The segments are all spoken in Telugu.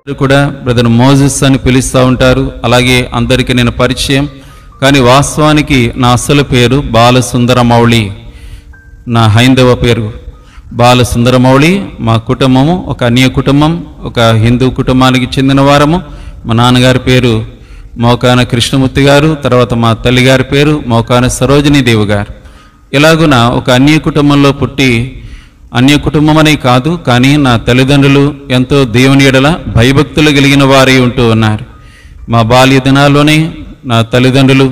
అందరూ కూడా బ్రదర్ మోజెస్ అని పిలుస్తూ ఉంటారు అలాగే అందరికీ నేను పరిచయం కానీ వాస్తవానికి నా అసలు పేరు బాలసుందరమౌళి నా హైందవ పేరు బాలసుందరమౌళి మా కుటుంబము ఒక అన్య కుటుంబం ఒక హిందూ కుటుంబానికి చెందిన వారము మా నాన్నగారి పేరు మోకాన కృష్ణమూర్తి గారు తర్వాత మా తల్లిగారి పేరు మోకాన సరోజినీ దేవి గారు ఇలాగున ఒక అన్య కుటుంబంలో పుట్టి అన్య కుటుంబం అనే కాదు కానీ నా తల్లిదండ్రులు ఎంతో దేవుని ఎడల భయభక్తులు కలిగిన వారై ఉంటూ ఉన్నారు మా బాల్య దినాల్లోనే నా తల్లిదండ్రులు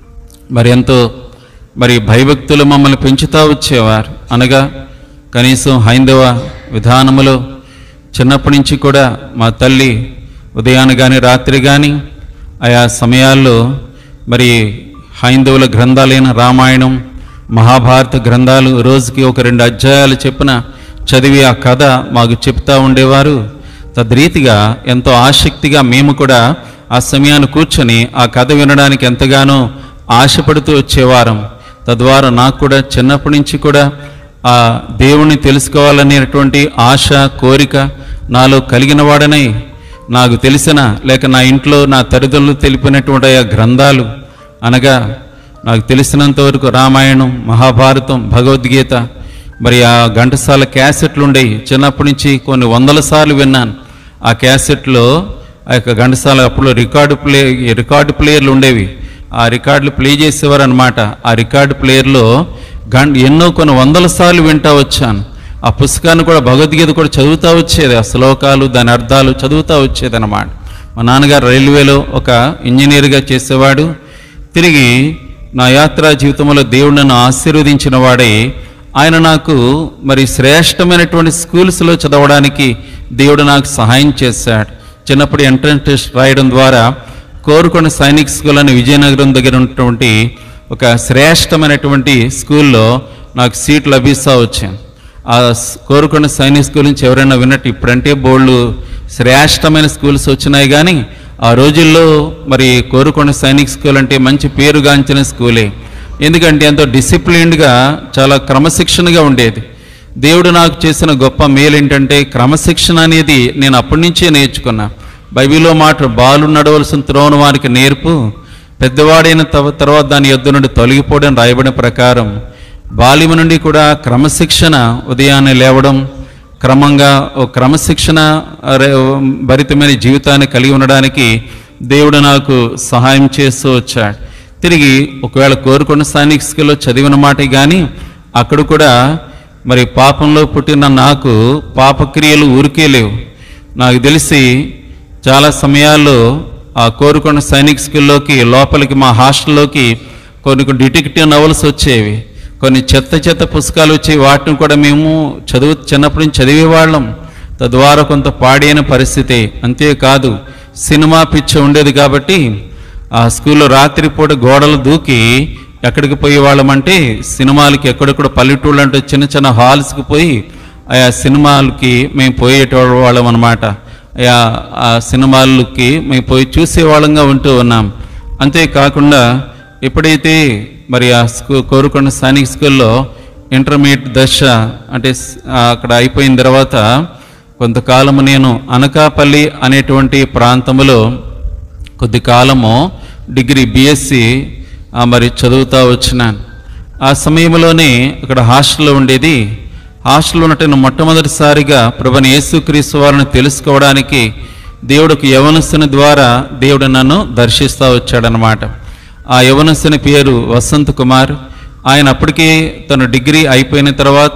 మరి ఎంతో మరి భయభక్తులు మమ్మల్ని పెంచుతూ వచ్చేవారు అనగా కనీసం హైందవ విధానములో చిన్నప్పటి నుంచి కూడా మా తల్లి ఉదయాన్ని కానీ రాత్రి కానీ ఆయా సమయాల్లో మరి హైందవుల గ్రంథాలైన రామాయణం మహాభారత గ్రంథాలు రోజుకి ఒక రెండు అధ్యాయాలు చెప్పిన చదివి ఆ కథ మాకు చెప్తా ఉండేవారు తద్రీతిగా ఎంతో ఆసక్తిగా మేము కూడా ఆ సమయాన్ని కూర్చొని ఆ కథ వినడానికి ఎంతగానో ఆశపడుతూ వచ్చేవారం తద్వారా నాకు కూడా చిన్నప్పటి నుంచి కూడా ఆ దేవుణ్ణి తెలుసుకోవాలనేటువంటి ఆశ కోరిక నాలో కలిగిన వాడనై నాకు తెలిసిన లేక నా ఇంట్లో నా తల్లిదండ్రులు తెలిపినటువంటి ఆ గ్రంథాలు అనగా నాకు తెలిసినంత వరకు రామాయణం మహాభారతం భగవద్గీత మరి ఆ ఘంటసాల క్యాసెట్లు ఉండేవి చిన్నప్పటి నుంచి కొన్ని వందల సార్లు విన్నాను ఆ క్యాసెట్లో ఆ యొక్క ఘంటసాల అప్పుడు రికార్డు ప్లే రికార్డు ప్లేయర్లు ఉండేవి ఆ రికార్డులు ప్లే చేసేవారు అనమాట ఆ రికార్డు ప్లేయర్లో గం ఎన్నో కొన్ని వందల సార్లు వింటా వచ్చాను ఆ పుస్తకాన్ని కూడా భగవద్గీత కూడా చదువుతూ వచ్చేది ఆ శ్లోకాలు దాని అర్థాలు చదువుతూ వచ్చేది అనమాట మా నాన్నగారు రైల్వేలో ఒక ఇంజనీర్గా చేసేవాడు తిరిగి నా యాత్రా జీవితంలో దేవుడు నన్ను ఆశీర్వదించిన వాడే ఆయన నాకు మరి శ్రేష్టమైనటువంటి స్కూల్స్లో చదవడానికి దేవుడు నాకు సహాయం చేశాడు చిన్నప్పుడు ఎంట్రన్స్ టెస్ట్ రాయడం ద్వారా కోరుకొండ సైనిక్ స్కూల్ అని విజయనగరం దగ్గర ఉన్నటువంటి ఒక శ్రేష్టమైనటువంటి స్కూల్లో నాకు సీట్ లభిస్తూ వచ్చాను ఆ స్- కోరుకొండ సైనిక్ స్కూల్ నుంచి ఎవరైనా విన్నట్టు ఇప్పుడంటే బోళ్ళు శ్రేష్టమైన స్కూల్స్ వచ్చినాయి కానీ ఆ రోజుల్లో మరి కోరుకొండ సైనిక్ స్కూల్ అంటే మంచి పేరుగాంచిన స్కూలే ఎందుకంటే ఎంతో డిసిప్లిన్డ్గా చాలా క్రమశిక్షణగా ఉండేది దేవుడు నాకు చేసిన గొప్ప మేలు ఏంటంటే క్రమశిక్షణ అనేది నేను అప్పటి నుంచే నేర్చుకున్నా బైబిల్లో మాట బాలు నడవలసిన త్రోవను వారికి నేర్పు పెద్దవాడైన తవ- తర్వాత దాని యొద్ద నుండి తొలగిపోవడం రాయబడిన ప్రకారం బాల్యం నుండి కూడా క్రమశిక్షణ ఉదయాన్నే లేవడం క్రమంగా ఓ క్రమశిక్షణ రే- భరితమైన జీవితాన్ని కలిగి ఉండడానికి దేవుడు నాకు సహాయం చేస్తూ వచ్చాడు తిరిగి ఒకవేళ కోరుకున్న సైనిక్ స్కూల్లో చదివిన మాట కానీ అక్కడ కూడా మరి పాపంలో పుట్టిన నాకు పాపక్రియలు ఊరికే లేవు నాకు తెలిసి చాలా సమయాల్లో ఆ కోరుకొండ సైనిక్ స్కూల్లోకి లోపలికి మా హాస్టల్లోకి కొన్ని కొన్ని డిటెక్టివ్ నవల్స్ వచ్చేవి కొన్ని చెత్త చెత్త పుస్తకాలు వచ్చి వాటిని కూడా మేము చదువు చిన్నప్పటి నుంచి చదివేవాళ్ళం తద్వారా కొంత పాడైన పరిస్థితి అంతేకాదు సినిమా పిచ్చ ఉండేది కాబట్టి ఆ స్కూల్లో రాత్రిపూట గోడలు దూకి ఎక్కడికి పోయేవాళ్ళం అంటే సినిమాలకి ఎక్కడెక్కడ పల్లెటూళ్ళు అంటే చిన్న చిన్న హాల్స్కి పోయి ఆయా సినిమాలకి మేము పోయేటవాళ్ళం అనమాట ఆయా ఆ సినిమాలకి మేము పోయి చూసేవాళ్ళంగా ఉంటూ ఉన్నాం అంతేకాకుండా ఎప్పుడైతే మరి ఆ స్కూ కోరుకొండ సైనిక్ స్కూల్లో ఇంటర్మీడియట్ దశ అంటే స్- ఆ అక్కడ అయిపోయిన తర్వాత కొంతకాలము నేను అనకాపల్లి అనేటువంటి ప్రాంతంలో కొద్ది కాలము డిగ్రీ బీఎస్సీ మరి చదువుతూ వచ్చినాను ఆ సమయంలోనే అక్కడ హాస్టల్లో ఉండేది హాస్టల్లో ఉన్నట్టు మొట్టమొదటిసారిగా ప్రభుని యేసుక్రీస్తు వారిని తెలుసుకోవడానికి దేవుడికి యవనస్తుని ద్వారా దేవుడు నన్ను దర్శిస్తూ వచ్చాడనమాట ఆ యవనస్తుని పేరు వసంత్ కుమార్ ఆయన అప్పటికే తను డిగ్రీ అయిపోయిన తర్వాత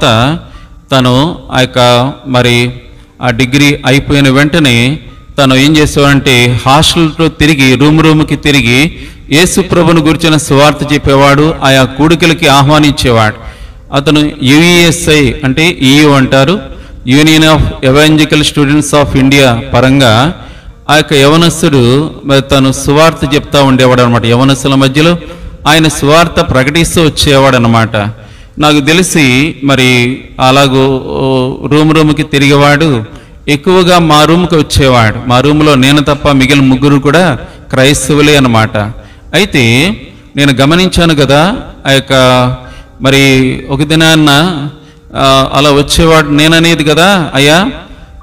తను ఆ యొక్క మరి ఆ డిగ్రీ అయిపోయిన వెంటనే తను ఏం చేసేవాడంటే హాస్టల్తో తిరిగి రూమ్ రూమ్కి తిరిగి యేసు ప్రభుని గురించిన సువార్త చెప్పేవాడు ఆయా కూడికలకి ఆహ్వానించేవాడు అతను యుఈఎస్ఐ అంటే ఈయు అంటారు Union of Evangelical Students of India పరంగా ఆ యొక్క యవనస్తుడు మరి తను సువార్త చెప్తా ఉండేవాడు అనమాట యవనస్తుల మధ్యలో ఆయన సువార్త ప్రకటిస్తూ వచ్చేవాడు అనమాట నాకు తెలిసి మరి అలాగూ ఓ, రూమ్ రూమ్కి తిరిగేవాడు ఎక్కువగా మా రూమ్కి వచ్చేవాడు మా రూమ్లో నేను తప్ప మిగిలిన ముగ్గురు కూడా క్రైస్తవులే అన్నమాట అయితే నేను గమనించాను కదా ఆ యొక్క మరి ఒక దినాన్న ఆ, అలా వచ్చేవాడు నేననేది కదా అయ్యా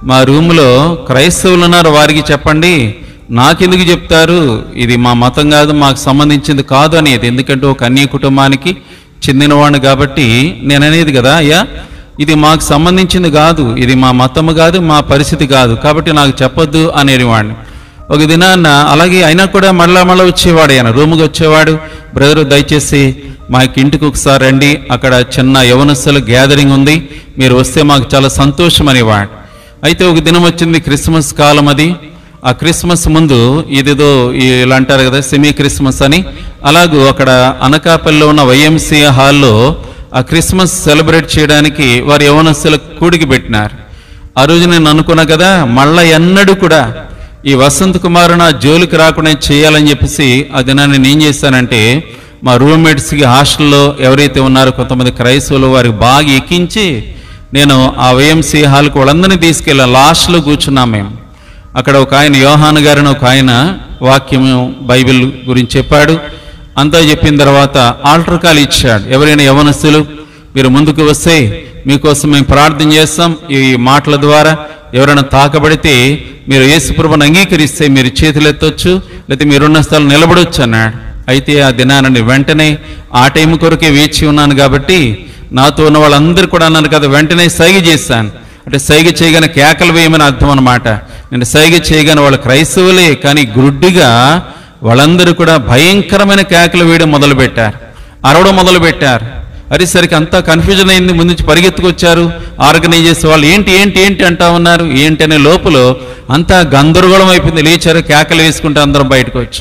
మా రూములో క్రైస్తవులు ఉన్నారు వారికి చెప్పండి నాకెందుకు చెప్తారు ఇది మా మతం కాదు మాకు సంబంధించింది కాదు అనేది ఎందుకంటే ఒక అన్య కుటుంబానికి చెందినవాడిని కాబట్టి నేను అనేది కదా అయ్యా ఇది మాకు సంబంధించింది కాదు ఇది మా మతము కాదు మా పరిస్థితి కాదు కాబట్టి నాకు చెప్పొద్దు అనేవాడిని ఒక దినాన్న అలాగే అయినా కూడా మళ్ళా మళ్ళీ వచ్చేవాడు ఆయన రూమ్కి వచ్చేవాడు బ్రదరు దయచేసి మా యొక్క ఇంటికి ఒకసారి రండి అక్కడ చిన్న యవనస్తుల గ్యాదరింగ్ ఉంది మీరు వస్తే మాకు చాలా సంతోషం అనేవాడు అయితే ఒక దినం వచ్చింది క్రిస్మస్ కాలం అది ఆ క్రిస్మస్ ముందు ఇదేదో ఈ- ఇలా అంటారు కదా సెమీ క్రిస్మస్ అని అలాగూ అక్కడ అనకాపల్లిలో ఉన్న వైఎంసీఏ హాల్లో ఆ క్రిస్మస్ సెలబ్రేట్ చేయడానికి వారి యవనస్తుల కూడికి పెట్టినారు ఆ రోజు నేను అనుకున్నా కదా మళ్ళా ఎన్నడూ కూడా ఈ వసంత్ కుమార్ నా జోలికి రాకుండా చేయాలని చెప్పేసి ఆ దినాన్ని నేను ఏం చేశానంటే మా రూమ్మేట్స్కి హాస్టల్లో ఎవరైతే ఉన్నారో కొంతమంది క్రైస్తవులు వారికి బాగా ఎక్కించి నేను ఆ వైఎంసీ హాల్కి వాళ్ళందరినీ తీసుకెళ్ళా లాస్ట్లో కూర్చున్నాం మేము అక్కడ ఒక ఆయన యోహాన్ గారిని ఒక ఆయన వాక్యం బైబిల్ గురించి చెప్పాడు అంతా చెప్పిన తర్వాత ఆల్టర్ కాల్ ఇచ్చాడు ఎవరైనా యవనస్తులు మీరు ముందుకు వస్తే మీకోసం మేము ప్రార్థన చేస్తాం ఈ మాటల ద్వారా ఎవరైనా తాకబడితే మీరు యేసుప్రభుని అంగీకరిస్తే మీరు చేతులు ఎత్తొచ్చు లేకపోతే మీరున్న స్థలం నిలబడొచ్చు అన్నాడు అయితే ఆ దినాన్ని వెంటనే ఆ టైం కొరకే వేచి ఉన్నాను కాబట్టి నాతో ఉన్న వాళ్ళందరూ కూడా అన్నారు కదా వెంటనే సైగ చేశాను అంటే సైగ చేయగానే కేకలు వేయమని అర్థం అనమాట నేను సైగ చేయగానే వాళ్ళు క్రైస్తవులే కానీ గుడ్డిగా వాళ్ళందరూ కూడా భయంకరమైన కేకలు వేయడం మొదలుపెట్టారు అరవడం మొదలుపెట్టారు అరేసరికి అంతా కన్ఫ్యూజన్ అయింది ముందు నుంచి పరిగెత్తుకొచ్చారు ఆర్గనైజ్ చేసే వాళ్ళు ఏంటి ఏంటి ఏంటి అంటా ఉన్నారు ఏంటి అనే లోపల అంతా గందరగోళం అయిపోయింది లేచారు కేకలు వేసుకుంటే అందరం బయటకు వచ్చి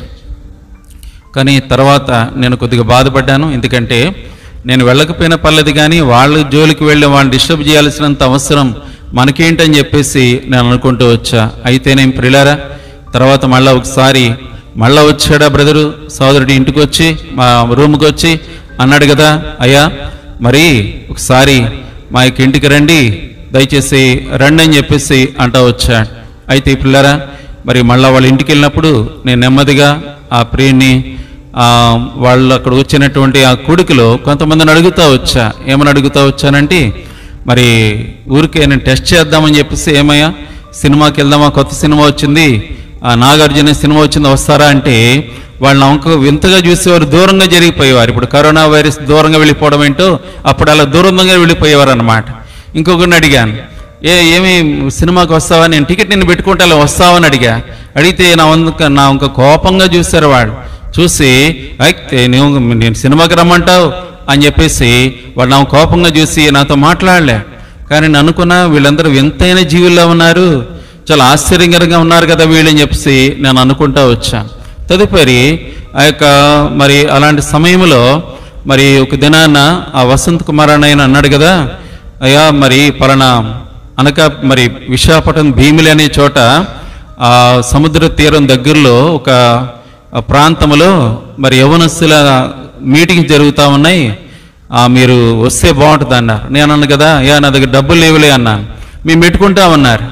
కానీ తర్వాత నేను కొద్దిగా బాధపడ్డాను ఎందుకంటే నేను వెళ్ళకపోయిన పర్లేదు కానీ వాళ్ళ జోలికి వెళ్ళి వాళ్ళని డిస్టర్బ్ చేయాల్సినంత అవసరం మనకేంటని చెప్పేసి నేను అనుకుంటూ వచ్చా అయితే నేను ప్రిలారా తర్వాత మళ్ళీ ఒకసారి మళ్ళా వచ్చాడా బ్రదరు సోదరుడి ఇంటికి వచ్చి మా రూమ్కి వచ్చి అన్నాడు కదా అయ్యా మరి ఒకసారి మా యొక్క ఇంటికి రండి దయచేసి రండి అని చెప్పేసి అంటా వచ్చాడు అయితే ఈ పిల్లరా మరి మళ్ళా వాళ్ళ ఇంటికి వెళ్ళినప్పుడు నేను నెమ్మదిగా ఆ ప్రియుని ఆ, వాళ్ళు అక్కడ వచ్చినటువంటి ఆ కొడుకులో కొంతమందిని అడుగుతా వచ్చా ఏమని అడుగుతా వచ్చానంటే మరి ఊరికే నేను టెస్ట్ చేద్దామని చెప్పేసి ఏమయ్యా సినిమాకి వెళ్దామా కొత్త సినిమా వచ్చింది ఆ నాగార్జున సినిమా వచ్చింది వస్తారా అంటే వాళ్ళని అంక వింతగా చూసేవారు దూరంగా జరిగిపోయేవారు ఇప్పుడు కరోనా వైరస్ దూరంగా వెళ్ళిపోవడం ఏంటో అప్పుడు అలా దూరంగా వెళ్ళిపోయేవారు అనమాట ఇంకొకరిని అడిగాను ఏ ఏమి సినిమాకి వస్తావా నేను టికెట్ నేను పెట్టుకుంటే అలా వస్తావని అడిగా అడిగితే నా వంక నా ఇంక కోపంగా చూశారు వాడు చూసి అయితే నువ్వు నేను సినిమాకి రమ్మంటావు అని చెప్పేసి వాడు నా కోపంగా చూసి నాతో మాట్లాడలే కానీ నేను అనుకున్నా వీళ్ళందరూ వింతైన జీవుల్లో ఉన్నారు చాలా ఆశ్చర్యకరంగా ఉన్నారు కదా వీళ్ళని చెప్పేసి నేను అనుకుంటా వచ్చా తదుపరి ఆ యొక్క మరి అలాంటి సమయంలో మరి ఒక దినాన ఆ వసంత్ కుమార్ అని ఆయన అన్నాడు కదా అయ్యా మరి పలానా అనక మరి విశాఖపట్నం భీమిలి అనే చోట ఆ సముద్ర తీరం దగ్గరలో ఒక ఆ ప్రాంతంలో మరి యవనస్తుల మీటింగ్ జరుగుతూ ఉన్నాయి ఆ, మీరు వస్తే బాగుంటుంది అన్నారు నేను అన్నాను కదా అయ్యా నా దగ్గర డబ్బులు లేవులే అన్నాను మేము పెట్టుకుంటామన్నారు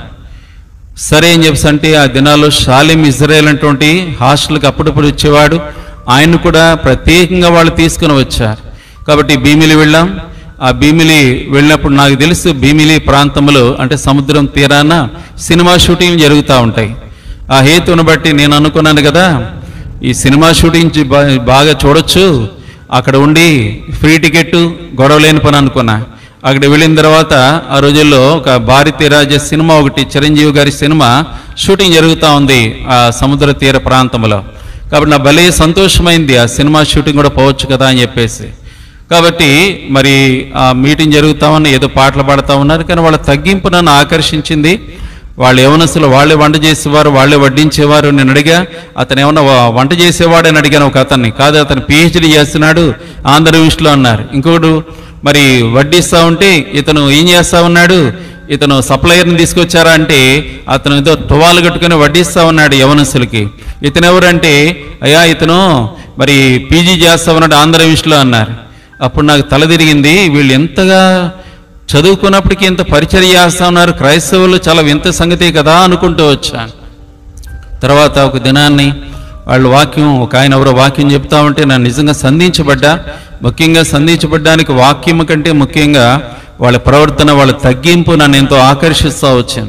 సరే అని చెప్పేసి అంటే ఆ దినాల్లో షాలిం ఇజ్రాయెల్ అటువంటి హాస్టల్కి అప్పుడప్పుడు వచ్చేవాడు ఆయన కూడా ప్రత్యేకంగా వాళ్ళు తీసుకుని వచ్చారు కాబట్టి భీమిలి వెళ్ళాం ఆ భీమిలి వెళ్ళినప్పుడు నాకు తెలుసు భీమిలి ప్రాంతంలో అంటే సముద్రం తీరాన సినిమా షూటింగ్ జరుగుతూ ఉంటాయి ఆ హేతువును బట్టి నేను అనుకున్నాను కదా ఈ సినిమా షూటింగ్ చూ- బా- బాగా చూడొచ్చు అక్కడ ఉండి ఫ్రీ టికెట్ గొడవ లేని పని అనుకున్నా అక్కడ వెళ్ళిన తర్వాత ఆ రోజుల్లో ఒక భారతీయ రాజ సినిమా ఒకటి చిరంజీవి గారి సినిమా షూటింగ్ జరుగుతూ ఉంది ఆ సముద్ర తీర ప్రాంతంలో కాబట్టి నా భలే సంతోషమైంది ఆ సినిమా షూటింగ్ కూడా పోవచ్చు కదా అని చెప్పేసి కాబట్టి మరి ఆ మీటింగ్ జరుగుతా ఉన్న ఏదో పాటలు పాడుతూ ఉన్నారు కానీ వాళ్ళ తగ్గింపు నన్ను ఆకర్షించింది వాళ్ళు యవనస్తులు వాళ్ళే వంట చేసేవారు వాళ్ళే వడ్డించేవారు నేను అడిగా అతను ఏమన్నా వ- వంట చేసేవాడని అడిగాను ఒక అతన్ని కాదు అతను పిహెచ్డి చేస్తున్నాడు ఆంధ్రప్రదేశ్లో అన్నారు ఇంకొకడు మరి వడ్డిస్తా ఉంటే ఇతను ఏం చేస్తా ఉన్నాడు ఇతను సప్లయర్ని తీసుకొచ్చారా అంటే అతను ఏదో టువాలు కట్టుకుని వడ్డిస్తా ఉన్నాడు యవనస్తులకి ఇతను ఎవరంటే అయ్యా ఇతను మరి పీజీ చేస్తా ఉన్నాడు ఆంధ్రప్రదేశ్లో అన్నారు అప్పుడు నాకు తల తిరిగింది వీళ్ళు ఎంతగా చదువుకున్నప్పటికీ ఎంత పరిచర్య చేస్తా ఉన్నారు క్రైస్తవులు చాలా వింత సంగతే కదా అనుకుంటూ వచ్చాను తర్వాత ఒక దినాన్ని వాళ్ళు వాక్యం ఒక ఆయన ఎవరో వాక్యం చెప్తా ఉంటే నన్ను నిజంగా సంధించబడ్డా ముఖ్యంగా సంధించబడ్డానికి వాక్యం కంటే ముఖ్యంగా వాళ్ళ ప్రవర్తన వాళ్ళ తగ్గింపు నన్ను ఎంతో ఆకర్షిస్తూ వచ్చింది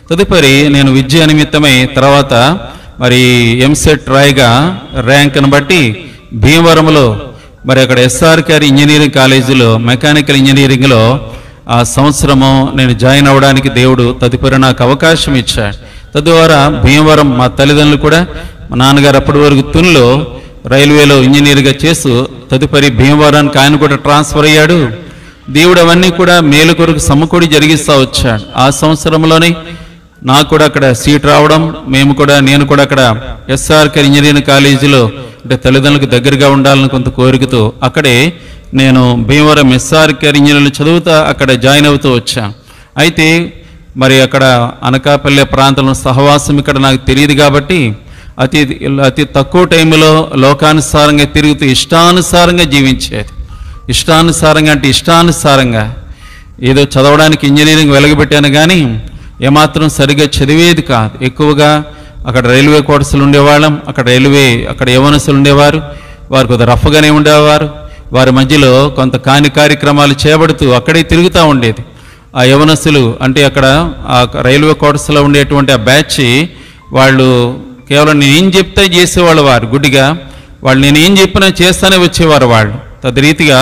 తదుపరి నేను విద్య నిమిత్తమై తర్వాత మరి ఎంసెట్ రాయిగా ర్యాంక్ను బట్టి భీమవరంలో మరి అక్కడ ఎస్ఆర్కేఆర్ ఇంజనీరింగ్ కాలేజీలో మెకానికల్ ఇంజనీరింగ్లో ఆ సంవత్సరము నేను జాయిన్ అవ్వడానికి దేవుడు తదుపరి నాకు అవకాశం ఇచ్చాడు తద్వారా భీమవరం మా తల్లిదండ్రులు కూడా మా నాన్నగారు అప్పటి వరకు తునిలో రైల్వేలో ఇంజనీర్గా చేస్తూ తదుపరి భీమవరానికి ఆయన కూడా ట్రాన్స్ఫర్ అయ్యాడు దేవుడు అవన్నీ కూడా మేలు కొరకు సమకూడి జరిగిస్తూ వచ్చాడు ఆ సంవత్సరంలోనే నాకు కూడా అక్కడ సీట్ రావడం మేము కూడా నేను కూడా అక్కడ ఎస్ఆర్కే ఇంజనీరింగ్ కాలేజీలో అంటే తల్లిదండ్రులకు దగ్గరగా ఉండాలని కొంత కోరికతో అక్కడే నేను భీమవరం ఎస్ఆర్కే ఇంజనీర్లు చదువుతా అక్కడ జాయిన్ అవుతూ వచ్చాను అయితే మరి అక్కడ అనకాపల్లె ప్రాంతంలో సహవాసం ఇక్కడ నాకు తెలియదు కాబట్టి అతి అతి తక్కువ టైంలో లోకానుసారంగా తిరుగుతూ ఇష్టానుసారంగా జీవించేది ఇష్టానుసారంగా అంటే ఇష్టానుసారంగా ఏదో చదవడానికి ఇంజనీరింగ్ వెలగబెట్టాను కానీ ఏమాత్రం సరిగ్గా చదివేది కాదు ఎక్కువగా అక్కడ రైల్వే కోర్సులు ఉండేవాళ్ళం అక్కడ రైల్వే అక్కడ యవనస్తులు ఉండేవారు వారు కొద్దిగా రఫ్గానే ఉండేవారు వారి మధ్యలో కొంత కాని కార్యక్రమాలు చేపడుతూ అక్కడే తిరుగుతూ ఉండేది ఆ యవనస్తులు అంటే అక్కడ ఆ రైల్వే కోర్సులో ఉండేటువంటి ఆ బ్యాచ్ వాళ్ళు కేవలం నేను ఏం చెప్తే చేసేవాళ్ళు వారు గుడ్డిగా వాళ్ళు నేను ఏం చెప్పినా చేస్తానే వచ్చేవారు వాళ్ళు తదరీతిగా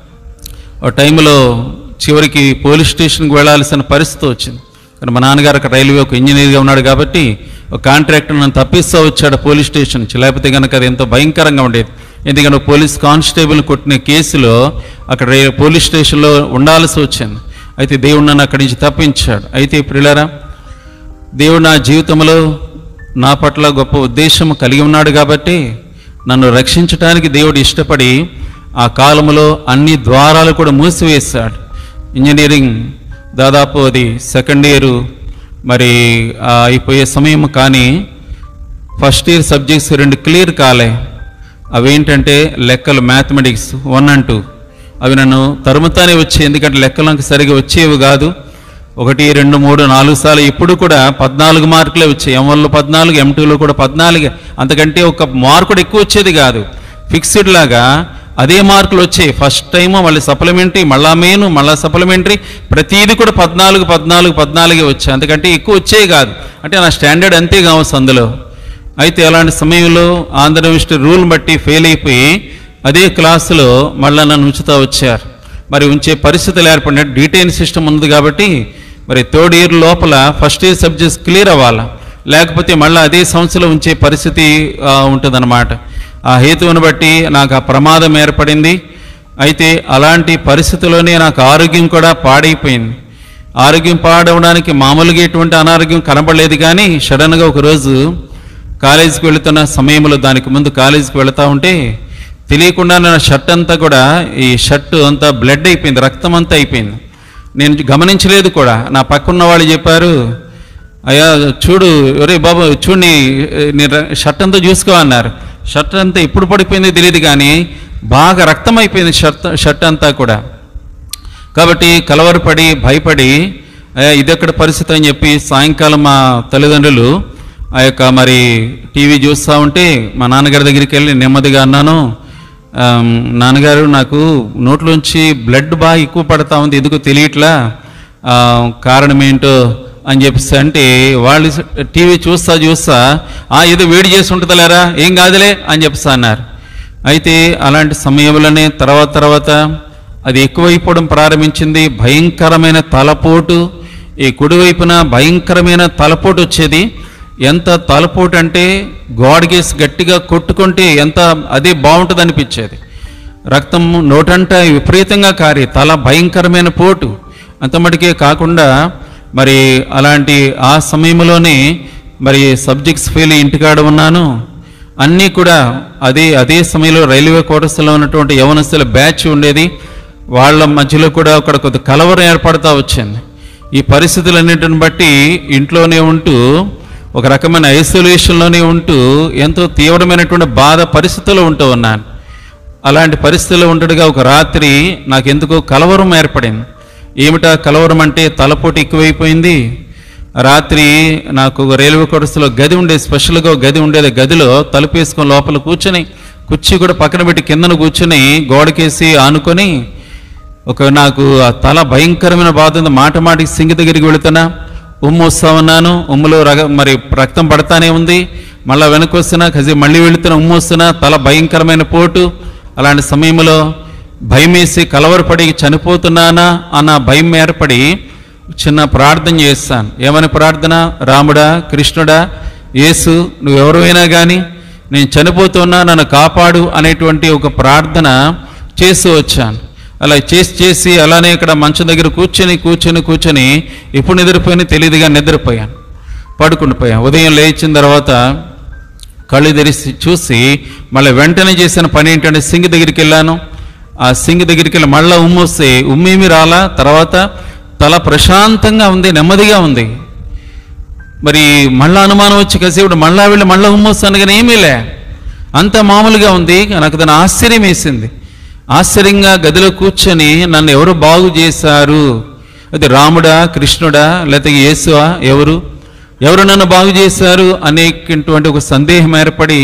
ఆ టైంలో చివరికి పోలీస్ స్టేషన్కి వెళ్ళాల్సిన పరిస్థితి వచ్చింది కానీ మా నాన్నగారు అక్కడ రైల్వే ఒక ఇంజనీర్గా ఉన్నాడు కాబట్టి ఒక కాంట్రాక్టర్ నన్ను తప్పిస్తూ వచ్చాడు పోలీస్ స్టేషన్ నుంచి లేకపోతే కనుక అది ఎంతో భయంకరంగా ఉండేది ఎందుకంటే ఒక పోలీస్ కానిస్టేబుల్ కొట్టిన కేసులో అక్కడ రే- పోలీస్ స్టేషన్లో ఉండాల్సి వచ్చింది అయితే దేవుడు నన్ను అక్కడి నుంచి తప్పించాడు అయితే ప్రియులారా దేవుడు నా జీవితంలో నా పట్ల గొప్ప ఉద్దేశం కలిగి ఉన్నాడు కాబట్టి నన్ను రక్షించడానికి దేవుడు ఇష్టపడి ఆ కాలంలో అన్ని ద్వారాలు కూడా మూసివేశాడు ఇంజనీరింగ్ దాదాపు అది సెకండ్ ఇయర్ మరి ఆ అయిపోయే సమయం కానీ ఫస్ట్ ఇయర్ సబ్జెక్ట్స్ రెండు క్లియర్ కాలే అవేంటంటే లెక్కలు మ్యాథమెటిక్స్ వన్ అండ్ టూ అవి నన్ను తరుముతానే వచ్చాయి ఎందుకంటే లెక్కలు నాకు సరిగా వచ్చేవి కాదు ఒకటి రెండు మూడు నాలుగు సార్లు ఇప్పుడు కూడా పద్నాలుగు మార్కులే వచ్చాయి ఎం వన్లో పద్నాలుగు ఎం టూలో కూడా పద్నాలుగు అంతకంటే ఒక మార్కు కూడా ఎక్కువ వచ్చేది కాదు ఫిక్స్డ్ లాగా అదే మార్కులు వచ్చాయి ఫస్ట్ టైం మళ్ళీ సప్లిమెంటరీ మళ్ళా మెయిన్ మళ్ళా సప్లిమెంటరీ ప్రతిదీ కూడా పద్నాలుగు పద్నాలుగు పద్నాలుగే వచ్చాయి అంతకంటే ఎక్కువ వచ్చేవి కాదు అంటే నా స్టాండర్డ్ అంతే కావచ్చు అందులో అయితే అలాంటి సమయంలో ఆంధ్ర యూనివర్సిటీ రూల్ బట్టి ఫెయిల్ అయిపోయి అదే క్లాసులో మళ్ళీ నన్ను ఉంచుతా వచ్చారు మరి ఉంచే పరిస్థితులు ఏర్పడిన డీటెయిన్ సిస్టమ్ ఉంది కాబట్టి మరి థర్డ్ ఇయర్ లోపల ఫస్ట్ ఇయర్ సబ్జెక్ట్స్ క్లియర్ అవ్వాలా లేకపోతే మళ్ళీ అదే సంవత్సరంలో ఉంచే పరిస్థితి ఆ, ఉంటుందన్నమాట ఆ హేతువును బట్టి నాకు ఆ ప్రమాదం ఏర్పడింది అయితే అలాంటి పరిస్థితుల్లోనే నాకు ఆరోగ్యం కూడా పాడైపోయింది ఆరోగ్యం పాడవడానికి మామూలుగా ఎటువంటి అనారోగ్యం కనబడలేదు కానీ సడన్గా ఒకరోజు కాలేజీకి వెళుతున్న సమయంలో దానికి ముందు కాలేజీకి వెళుతూ ఉంటే తెలియకుండా నా షర్ట్ అంతా కూడా ఈ షర్ట్ అంతా బ్లడ్ అయిపోయింది రక్తం అంతా అయిపోయింది నేను గమనించలేదు కూడా నా పక్కన్న వాళ్ళు చెప్పారు అయ్యా చూడు ఒరే బాబు చూడండి నీ ర- షర్ట్ అంతా చూసుకో అన్నారు షర్ట్ అంతా ఎప్పుడు పడిపోయిందో తెలియదు కానీ బాగా రక్తం అయిపోయింది షర్ట్ షర్ట్ అంతా కూడా కాబట్టి కలవరపడి భయపడి "అయ్యా, ఇదెక్కడ పరిస్థితి అని చెప్పి సాయంకాలం మా తల్లిదండ్రులు ఆ యొక్క మరి టీవీ చూస్తూ ఉంటే మా నాన్నగారి దగ్గరికి వెళ్ళి నెమ్మదిగా అన్నాను "ఆమ్, నాన్నగారు నాకు నోట్లోంచి బ్లడ్ బాగా ఎక్కువ పడతా ఉంది ఎందుకో తెలియట్లా ఆ, కారణం ఏంటో అని చెప్పేసి అంటే వాళ్ళు టీవీ చూస్తా చూస్తా ఆ ఏదో వేడి చేసి ఉంటుందిలేరా ఏం కాదులే అని చెప్పేసి అన్నారు అయితే అలాంటి సమయంలోనే తర్వాత తర్వాత అది ఎక్కువైపోవడం ప్రారంభించింది భయంకరమైన తలపోటు ఈ కుడివైపున భయంకరమైన తలపోటు వచ్చేది ఎంత తలపోటు అంటే గోడకేసి గట్టిగా కొట్టుకుంటే ఎంత అదే బాగుంటుంది అనిపించేది రక్తం నోటంట విపరీతంగా కారి తల భయంకరమైన పోటు అంత మటుకే కాకుండా మరి అలాంటి ఆ సమయంలోనే మరి సబ్జెక్ట్స్ ఫెయిల్ ఇంటికాడ ఉన్నాను అన్నీ కూడా అదే అదే సమయంలో రైల్వే కోటర్స్లో ఉన్నటువంటి యవనస్తుల బ్యాచ్ ఉండేది వాళ్ళ మధ్యలో కూడా అక్కడ కొద్ది కలవరం ఏర్పడతా వచ్చింది ఈ పరిస్థితులన్నిటిని బట్టి ఇంట్లోనే ఉంటూ ఒక రకమైన ఐసోలేషన్లోనే ఉంటూ ఎంతో తీవ్రమైనటువంటి బాధ పరిస్థితుల్లో ఉంటూ ఉన్నాను అలాంటి పరిస్థితుల్లో ఉండడుగా ఒక రాత్రి నాకెందుకో కలవరం ఏర్పడింది ఏమిటా కలవరం అంటే తలపోటు ఎక్కువైపోయింది రాత్రి నాకు ఒక రైల్వే కోర్సులో గది ఉండేది స్పెషల్గా ఒక గది ఉండేది గదిలో తలుపు వేసుకొని లోపల కూర్చొని కుర్చీ కూడా పక్కన పెట్టి కిందన కూర్చొని గోడకేసి ఆనుకొని ఒక నాకు ఆ తల భయంకరమైన బాధ ఉంది మాట మాటికి సింగి దగ్గరికి వెళుతున్నా ఉమ్ము వస్తా ఉన్నాను ఉమ్ములో రగ మరి రక్తం పడతానే ఉంది మళ్ళీ వెనక్కి వస్తున్నా కసి మళ్ళీ వెళుతున్నా ఉమ్ము వస్తున్నా తల భయంకరమైన పోటు అలాంటి సమయంలో భయం వేసి కలవరపడి చనిపోతున్నానా అన్న భయం ఏర్పడి చిన్న ప్రార్థన చేస్తాను ఏమని ప్రార్థన రాముడా కృష్ణుడా యేసు నువ్వెవరైనా కానీ నేను చనిపోతున్నా నన్ను కాపాడు అనేటువంటి ఒక ప్రార్థన చేస్తూ వచ్చాను అలా చేసి చేసి అలానే ఇక్కడ మంచం దగ్గర కూర్చొని కూర్చొని కూర్చొని ఎప్పుడు నిద్రపోయినా తెలియదుగా నిద్రపోయాను పడుకుండిపోయాను ఉదయం లేచిన తర్వాత కళ్ళు తెరిచి చూసి మళ్ళీ వెంటనే చేసిన పని ఏంటంటే సింగ్ దగ్గరికి వెళ్ళాను ఆ సింగ్ దగ్గరికి వెళ్ళి మళ్ళీ ఉమ్ము వస్తే ఉమ్మేమి రాలా తర్వాత తల ప్రశాంతంగా ఉంది నెమ్మదిగా ఉంది మరి మళ్ళా అనుమానం వచ్చి కాసేపుడు మళ్ళా వెళ్ళి మళ్ళా ఉమ్మొస్తాను కానీ ఏమీ లే అంత మామూలుగా ఉంది నాకు దాని ఆశ్చర్యం వేసింది ఆశ్చర్యంగా గదిలో కూర్చొని నన్ను ఎవరు బాగు చేశారు అది రాముడా కృష్ణుడా లేకపోతే యేసువా ఎవరు ఎవరు నన్ను బాగు చేశారు అనేటువంటి ఒక సందేహం ఏర్పడి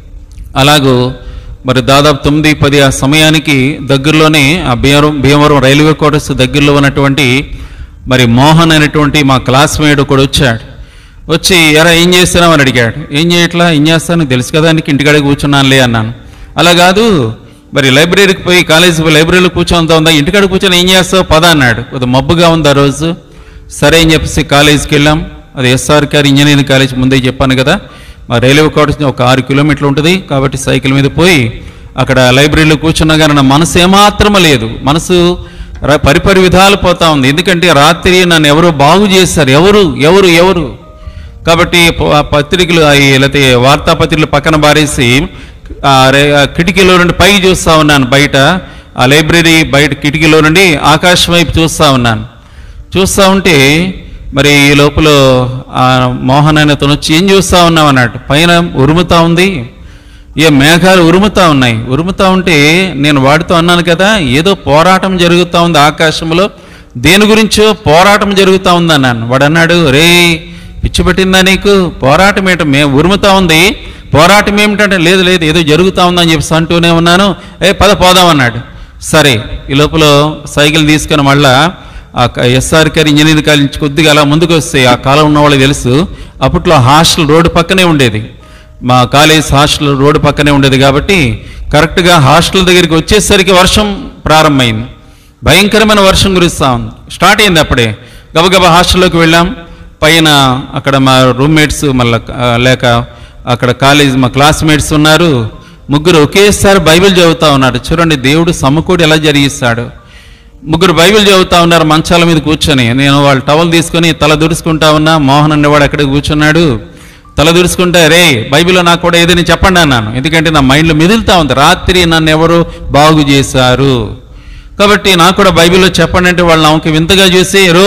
అలాగూ మరి దాదాపు తొమ్మిది పది ఆ సమయానికి దగ్గరలోనే ఆ భీమవరం భీమవరం రైల్వే క్వార్టర్స్ దగ్గరలో ఉన్నటువంటి మరి మోహన్ అనేటువంటి మా క్లాస్మేట్ కూడా వచ్చాడు వచ్చి ఎరా ఏం చేస్తున్నావు అని అడిగాడు ఏం చేయట్లా ఏం చేస్తాను తెలుసు కదా నీకు ఇంటికాడే కూర్చున్నానులే అన్నాను అలా కాదు మరి లైబ్రరీకి పోయి కాలేజీ లైబ్రరీలో కూర్చొని ఉందా ఇంటికాడ కూర్చొని ఏం చేస్తావు పద అన్నాడు కొద్దిగా మబ్బుగా ఉంది ఆ రోజు సరే అని చెప్పేసి కాలేజీకి వెళ్ళాం అది ఎస్ఆర్కేఆర్ ఇంజనీరింగ్ కాలేజ్ ముందే చెప్పాను కదా మా రైల్వే క్వార్టర్స్ ఒక ఆరు కిలోమీటర్లు ఉంటుంది కాబట్టి సైకిల్ మీద పోయి అక్కడ లైబ్రరీలో కూర్చున్నా కానీ నా మనసు ఏమాత్రం లేదు మనసు ర- పరిపరి విధాలు పోతా ఉంది ఎందుకంటే రాత్రి నన్ను ఎవరో బాగు చేశారు ఎవరు ఎవరు ఎవరు కాబట్టి ప- ఆ పత్రికలు ఆ ఈ లేకపోతే వార్తాపత్రికలు పక్కన బారేసి ఆ రే- ఆ కిటికీలో నుండి పైకి చూస్తా ఉన్నాను బయట ఆ లైబ్రరీ బయట కిటికీలో నుండి ఆకాశం వైపు చూస్తా ఉన్నాను చూస్తా ఉంటే మరి ఈ లోపల ఆ మోహన్ అనే అతను వచ్చి ఏం చూస్తా ఉన్నావు అన్నట్టు పైన ఉరుముతా ఉంది ఏ మేఘాలు ఉరుముతా ఉన్నాయి ఉరుముతా ఉంటే నేను వాడితో అన్నాను కదా ఏదో పోరాటం జరుగుతూ ఉంది ఆకాశంలో దేని గురించో పోరాటం జరుగుతూ ఉంది అన్నాను వాడు అన్నాడు రే పిచ్చి పెట్టిందా నీకు పోరాటం ఏంటో మే ఉరుముతా ఉంది పోరాటం ఏమిటంటే లేదు లేదు ఏదో జరుగుతూ ఉందని చెప్పి అంటూనే ఉన్నాను ఏ పద పోదాం అన్నాడు సరే ఈ లోపల సైకిల్ తీసుకొని మళ్ళా ఆ ఎస్ఆర్కేఆర్ ఇంజనీరింగ్ కాలేజ్ నుంచి కొద్దిగా అలా ముందుకు వస్తే ఆ కాలం ఉన్న వాళ్ళకి తెలుసు అప్పట్లో హాస్టల్ రోడ్డు పక్కనే ఉండేది మా కాలేజ్ హాస్టల్ రోడ్డు పక్కనే ఉండేది కాబట్టి కరెక్ట్గా హాస్టల్ దగ్గరికి వచ్చేసరికి వర్షం ప్రారంభమైంది భయంకరమైన వర్షం కురుస్తా ఉంది స్టార్ట్ అయింది అప్పుడే గబగబా హాస్టల్లోకి వెళ్ళాం పైన అక్కడ మా రూమ్మేట్స్ మళ్ళీ లేక అక్కడ కాలేజ్ మా క్లాస్మేట్స్ ఉన్నారు ముగ్గురు ఒకేసారి బైబిల్ చదువుతా ఉన్నారు చూడండి దేవుడు సమకూడి ఎలా జరిగిస్తాడు ముగ్గురు బైబిల్ చదువుతా ఉన్నారు మంచాల మీద కూర్చొని నేను వాళ్ళ టవల్ తీసుకొని తల దురుచుకుంటా ఉన్నా మోహన్ అనేవాడు అక్కడ కూర్చున్నాడు తల దురుచుకుంటే రే బైబిల్లో నాకు కూడా ఏదైనా చెప్పండి అన్నాను ఎందుకంటే నా మైండ్లో మెదులుతా ఉంది రాత్రి నన్ను ఎవరు బాగు చేశారు కాబట్టి నాకు కూడా బైబిల్లో చెప్పండి అంటే వాళ్ళు నాకు వింతగా చూసి రో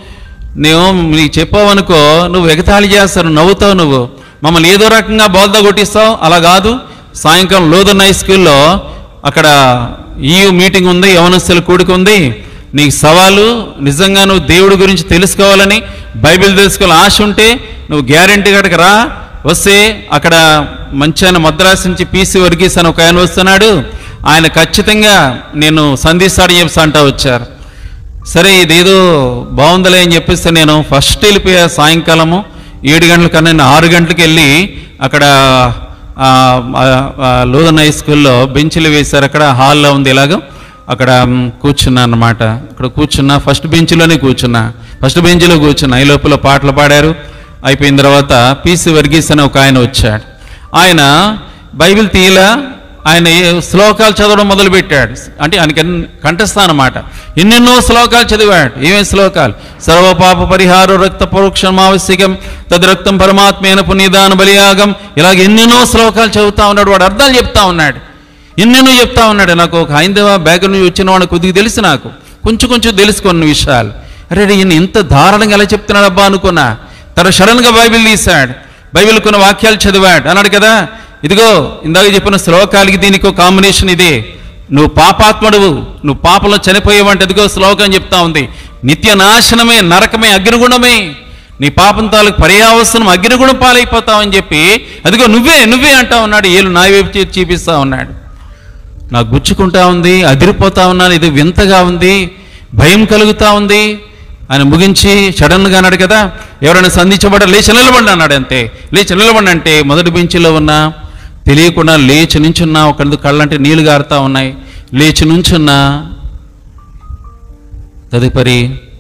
నేను నీకు చెప్పావనుకో నువ్వు ఎగతాళి చేస్తారు నవ్వుతావు నువ్వు మమ్మల్ని ఏదో రకంగా బోల్దా కొట్టిస్తావు అలా కాదు సాయంకాలం లోదన్ హై స్కూల్లో అక్కడ ఈయు మీటింగ్ ఉంది యవనస్తుల కూడిక ఉంది నీకు సవాలు నిజంగా నువ్వు దేవుడి గురించి తెలుసుకోవాలని బైబిల్ తెలుసుకోవాలని ఆశ ఉంటే నువ్వు గ్యారెంటీ గడక రా వస్తే అక్కడ మంచి ఆయన మద్రాసు నుంచి పీసీ వర్గీస్ అని ఒక ఆయన వస్తున్నాడు ఆయన ఖచ్చితంగా నేను సంధిస్తాడని చెప్పేసి అంటా వచ్చారు సరే ఇదేదో బాగుందిలే అని చెప్పేసి నేను ఫస్ట్ వెళ్ళిపోయా సాయంకాలము ఏడు గంటల కన్నా నేను ఆరు గంటలకు వెళ్ళి అక్కడ ఆ, ఆ, ఆ, లోదన్ హై స్కూల్లో బెంచ్లు వేశారు అక్కడ హాల్లో ఉంది ఇలాగ అక్కడ మ్, కూర్చున్నా అన్నమాట అక్కడ కూర్చున్నా ఫస్ట్ బెంచ్లోనే కూర్చున్నా ఫస్ట్ బెంచ్లో కూర్చున్నా ఈ లోపల పాటలు పాడారు అయిపోయిన తర్వాత పీసీ వర్గీస్ అని ఒక ఆయన వచ్చాడు ఆయన బైబిల్ తీయలా ఆయన ఏ శ్లోకాలు చదవడం మొదలుపెట్టాడు అంటే ఆయనకి ఎన్- కంఠస్థ అనమాట ఎన్నెన్నో శ్లోకాలు చదివాడు ఏమేమి శ్లోకాలు సర్వపాప పరిహార రక్త పరోక్షమావశ్యకం తద్రక్తం పరమాత్మైన పునీదాన బలియాగం ఇలాగ ఎన్నెన్నో శ్లోకాలు చదువుతా ఉన్నాడు వాడు అర్థాలు చెప్తా ఉన్నాడు ఎన్నెన్నో చెప్తా ఉన్నాడు నాకు ఒక హైందవ బ్యాగ్ నుంచి వచ్చిన వాడు కొద్దిగా తెలుసు నాకు కొంచెం కొంచెం తెలుసు కొన్ని విషయాలు అరే ఈయన ఇంత దారుణంగా ఎలా చెప్తున్నాడు అబ్బా అనుకున్నా తన సడన్గా బైబిల్ తీశాడు బైబిల్ కొన్ని వాక్యాలు చదివాడు అన్నాడు కదా ఇదిగో ఇందాక చెప్పిన శ్లోకాలకి దీనికి ఒక కాంబినేషన్ ఇదే నువ్వు పాపాత్ముడువు నువ్వు పాపంలో చనిపోయేవంటే ఇదిగో శ్లోకం చెప్తా ఉంది నిత్య నాశనమే నరకమే అగ్నిగుణమే నీ పాపం తాలూకు పర్యావసనం అగ్నిగుణం పాలైపోతావని చెప్పి అదిగో నువ్వే నువ్వే అంటా ఉన్నాడు ఏళ్ళు నా వైపు చేతి చూపిస్తా ఉన్నాడు నాకు గుచ్చుకుంటా ఉంది అదిరిపోతా ఉన్నాను ఇది వింతగా ఉంది భయం కలుగుతా ఉంది ఆయన ముగించి సడన్గా అన్నాడు కదా ఎవరైనా సంధించబడ్డ లేచి నిలబండి అన్నాడు అంతే లేచి నిలబండి అంటే మొదటి బెంచిలో ఉన్న తెలియకుండా లేచి నుంచున్నా ఒక కళ్ళంటే నీళ్లు గారుతా ఉన్నాయి లేచి నుంచున్నా తదుపరి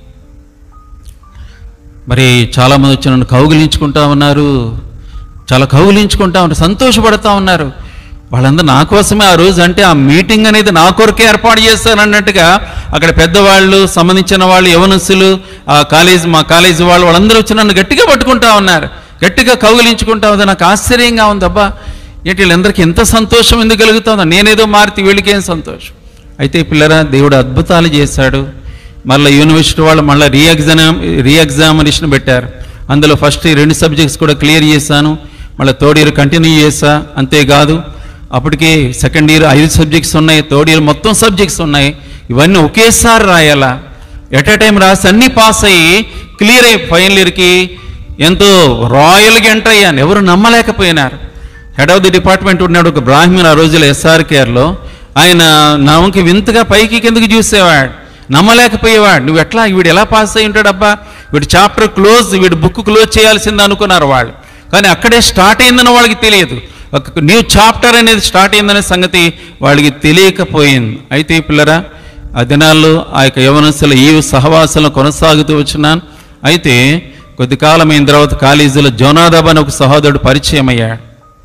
మరి చాలామంది వచ్చి నన్ను కౌగిలించుకుంటా ఉన్నారు చాలా కౌగిలించుకుంటా ఉన్నారు సంతోషపడతా ఉన్నారు వాళ్ళందరూ నా కోసమే ఆ రోజు అంటే ఆ మీటింగ్ అనేది నా కొరకే ఏర్పాటు చేస్తారు అన్నట్టుగా అక్కడ పెద్దవాళ్ళు సంబంధించిన వాళ్ళు యవనస్తులు ఆ కాలేజ్ మా కాలేజీ వాళ్ళు వాళ్ళందరూ వచ్చి నన్ను గట్టిగా పట్టుకుంటా ఉన్నారు గట్టిగా కౌగిలించుకుంటా ఉంది నాకు ఆశ్చర్యంగా ఉంది అబ్బా ఏంటి వీళ్ళందరికీ ఎంత సంతోషం ఎందుకు కలుగుతుందో నేనేదో మారితే వీళ్ళకేం సంతోషం అయితే పిల్లరా దేవుడు అద్భుతాలు చేశాడు మళ్ళీ యూనివర్సిటీ వాళ్ళు మళ్ళీ రీ ఎగ్జామ్ రీ ఎగ్జామినేషన్ పెట్టారు అందులో ఫస్ట్ ఈ రెండు సబ్జెక్ట్స్ కూడా క్లియర్ చేశాను మళ్ళీ థర్డ్ ఇయర్ కంటిన్యూ చేశా అంతేకాదు అప్పటికే సెకండ్ ఇయర్ ఐదు సబ్జెక్ట్స్ ఉన్నాయి థర్డ్ ఇయర్ మొత్తం సబ్జెక్ట్స్ ఉన్నాయి ఇవన్నీ ఒకేసారి రాయాలా ఎట్ ఎ టైం రాసి అన్నీ పాస్ అయ్యి క్లియర్ అయ్యి ఫైనల్ ఇయర్కి ఎంతో రాయల్గా ఎంటర్ అయ్యాను ఎవరు నమ్మలేకపోయినారు హెడ్ ఆఫ్ ది డిపార్ట్మెంట్ ఉన్నాడు ఒక బ్రాహ్మణ్ ఆ రోజుల్లో ఎస్ఆర్ కేర్లో ఆయన నా వంక వింతగా పైకి కిందకి చూసేవాడు నమ్మలేకపోయేవాడు నువ్వు ఎట్లా వీడు ఎలా పాస్ అయి ఉంటాడబ్బా వీడు చాప్టర్ క్లోజ్ వీడు బుక్ క్లోజ్ చేయాల్సింది అనుకున్నారు వాళ్ళు కానీ అక్కడే స్టార్ట్ అయిందని వాళ్ళకి తెలియదు ఒక న్యూ చాప్టర్ అనేది స్టార్ట్ అయిందనే సంగతి వాళ్ళకి తెలియకపోయింది అయితే పిల్లరా ఆ దినాల్లో ఆ యొక్క యవనస్తుల ఈ సహవాసంలో కొనసాగుతూ వచ్చినాను అయితే కొద్ది కాలం అయిన తర్వాత కాలేజీలో జోనాదాబ్ అని ఒక సహోదరుడు పరిచయం అయ్యాడు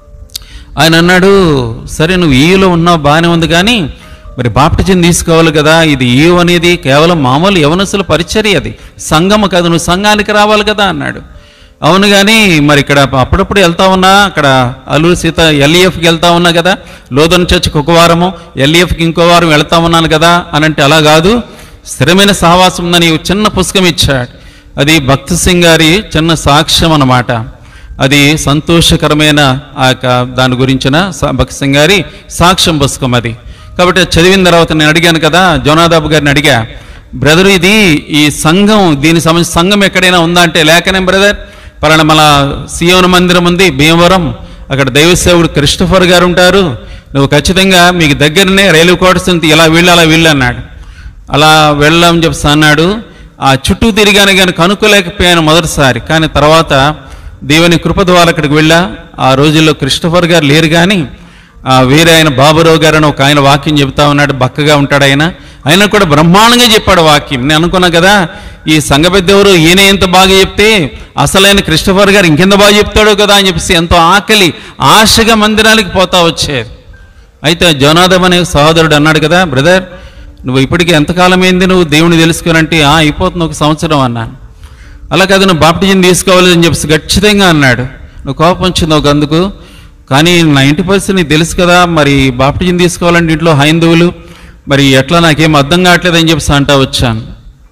ఆయన అన్నాడు సరే నువ్వు ఈలో ఉన్నావు బాగానే ఉంది కానీ మరి బాప్టిజం తీసుకోవాలి కదా ఇది ఈయు అనేది కేవలం మామూలు యవనస్తుల పరిచర్య అది సంఘము కదా నువ్వు సంఘానికి రావాలి కదా అన్నాడు అవును కానీ మరి ఇక్కడ అప్పుడప్పుడు వెళ్తా ఉన్నా అక్కడ అల్లూరు సీత ఎల్ఈఎఫ్కి వెళ్తా ఉన్నా కదా లోదన్ చర్చ్కి ఒక వారము ఎల్ఈఎఫ్కి ఇంకో వారం వెళ్తా ఉన్నాను కదా అని అంటే అలా కాదు స్థిరమైన సహవాసం ఉందని ఒక చిన్న పుస్తకం ఇచ్చాడు అది భక్త్ సింగ్ గారి చిన్న సాక్ష్యం అన్నమాట అది సంతోషకరమైన ఆ యొక్క దాని గురించిన స- భక్త్ సింగ్ గారి సాక్ష్యం పుస్తకం అది కాబట్టి అది చదివిన తర్వాత నేను అడిగాను కదా జోనాదాబు గారిని అడిగా బ్రదర్ ఇది ఈ సంఘం దీనికి సంబంధించి సంఘం ఎక్కడైనా ఉందా అంటే లేకనే బ్రదర్ పలానా మన సియోన మందిరం ఉంది భీమవరం అక్కడ దైవసేవుడు క్రిస్టఫర్ గారు ఉంటారు నువ్వు ఖచ్చితంగా మీకు దగ్గరనే రైల్వే క్వార్టర్స్ ఉంది ఇలా వీళ్ళు అలా వీళ్ళు అన్నాడు అలా వెళ్ళామని చెప్పి అన్నాడు ఆ చుట్టూ తిరిగాను కానీ కనుక్కోలేకపోయాను మొదటిసారి కానీ తర్వాత దేవుని కృప ద్వారా అక్కడికి వెళ్ళా ఆ రోజుల్లో క్రిస్టఫర్ గారు లేరు కానీ ఆ వేరే ఆయన బాబురావు గారు అని ఒక ఆయన వాక్యం చెబుతా ఉన్నాడు బక్కగా ఉంటాడు ఆయన ఆయన కూడా బ్రహ్మాండంగా చెప్పాడు వాక్యం నేను అనుకున్నా కదా ఈ సంఘ పెద్ద ఎవరు ఈయన ఎంత బాగా చెప్తే అసలైన క్రిస్టఫర్ గారు ఇంకెంత బాగా చెప్తాడో కదా అని చెప్పేసి ఎంతో ఆకలి ఆశగా మందిరానికి పోతా వచ్చేది అయితే జోనాథం అనే సహోదరుడు అన్నాడు కదా బ్రదర్ నువ్వు ఇప్పటికీ ఎంతకాలం అయింది నువ్వు దేవుని తెలుసుకోనంటే ఆ అయిపోతుంది ఒక సంవత్సరం అన్నాను అలా కాదు నువ్వు బాప్టిజం తీసుకోవాలి అని చెప్పేసి ఖచ్చితంగా అన్నాడు నువ్వు కోపం వచ్చింది ఒక అందుకు కానీ నా ఇంటి పరిస్థితి నీకు తెలుసు కదా మరి బాప్టిజం తీసుకోవాలంటే ఇంట్లో హైందువులు మరి ఎట్లా నాకేం అర్థం కావట్లేదు అని చెప్పేసి అంటా వచ్చాను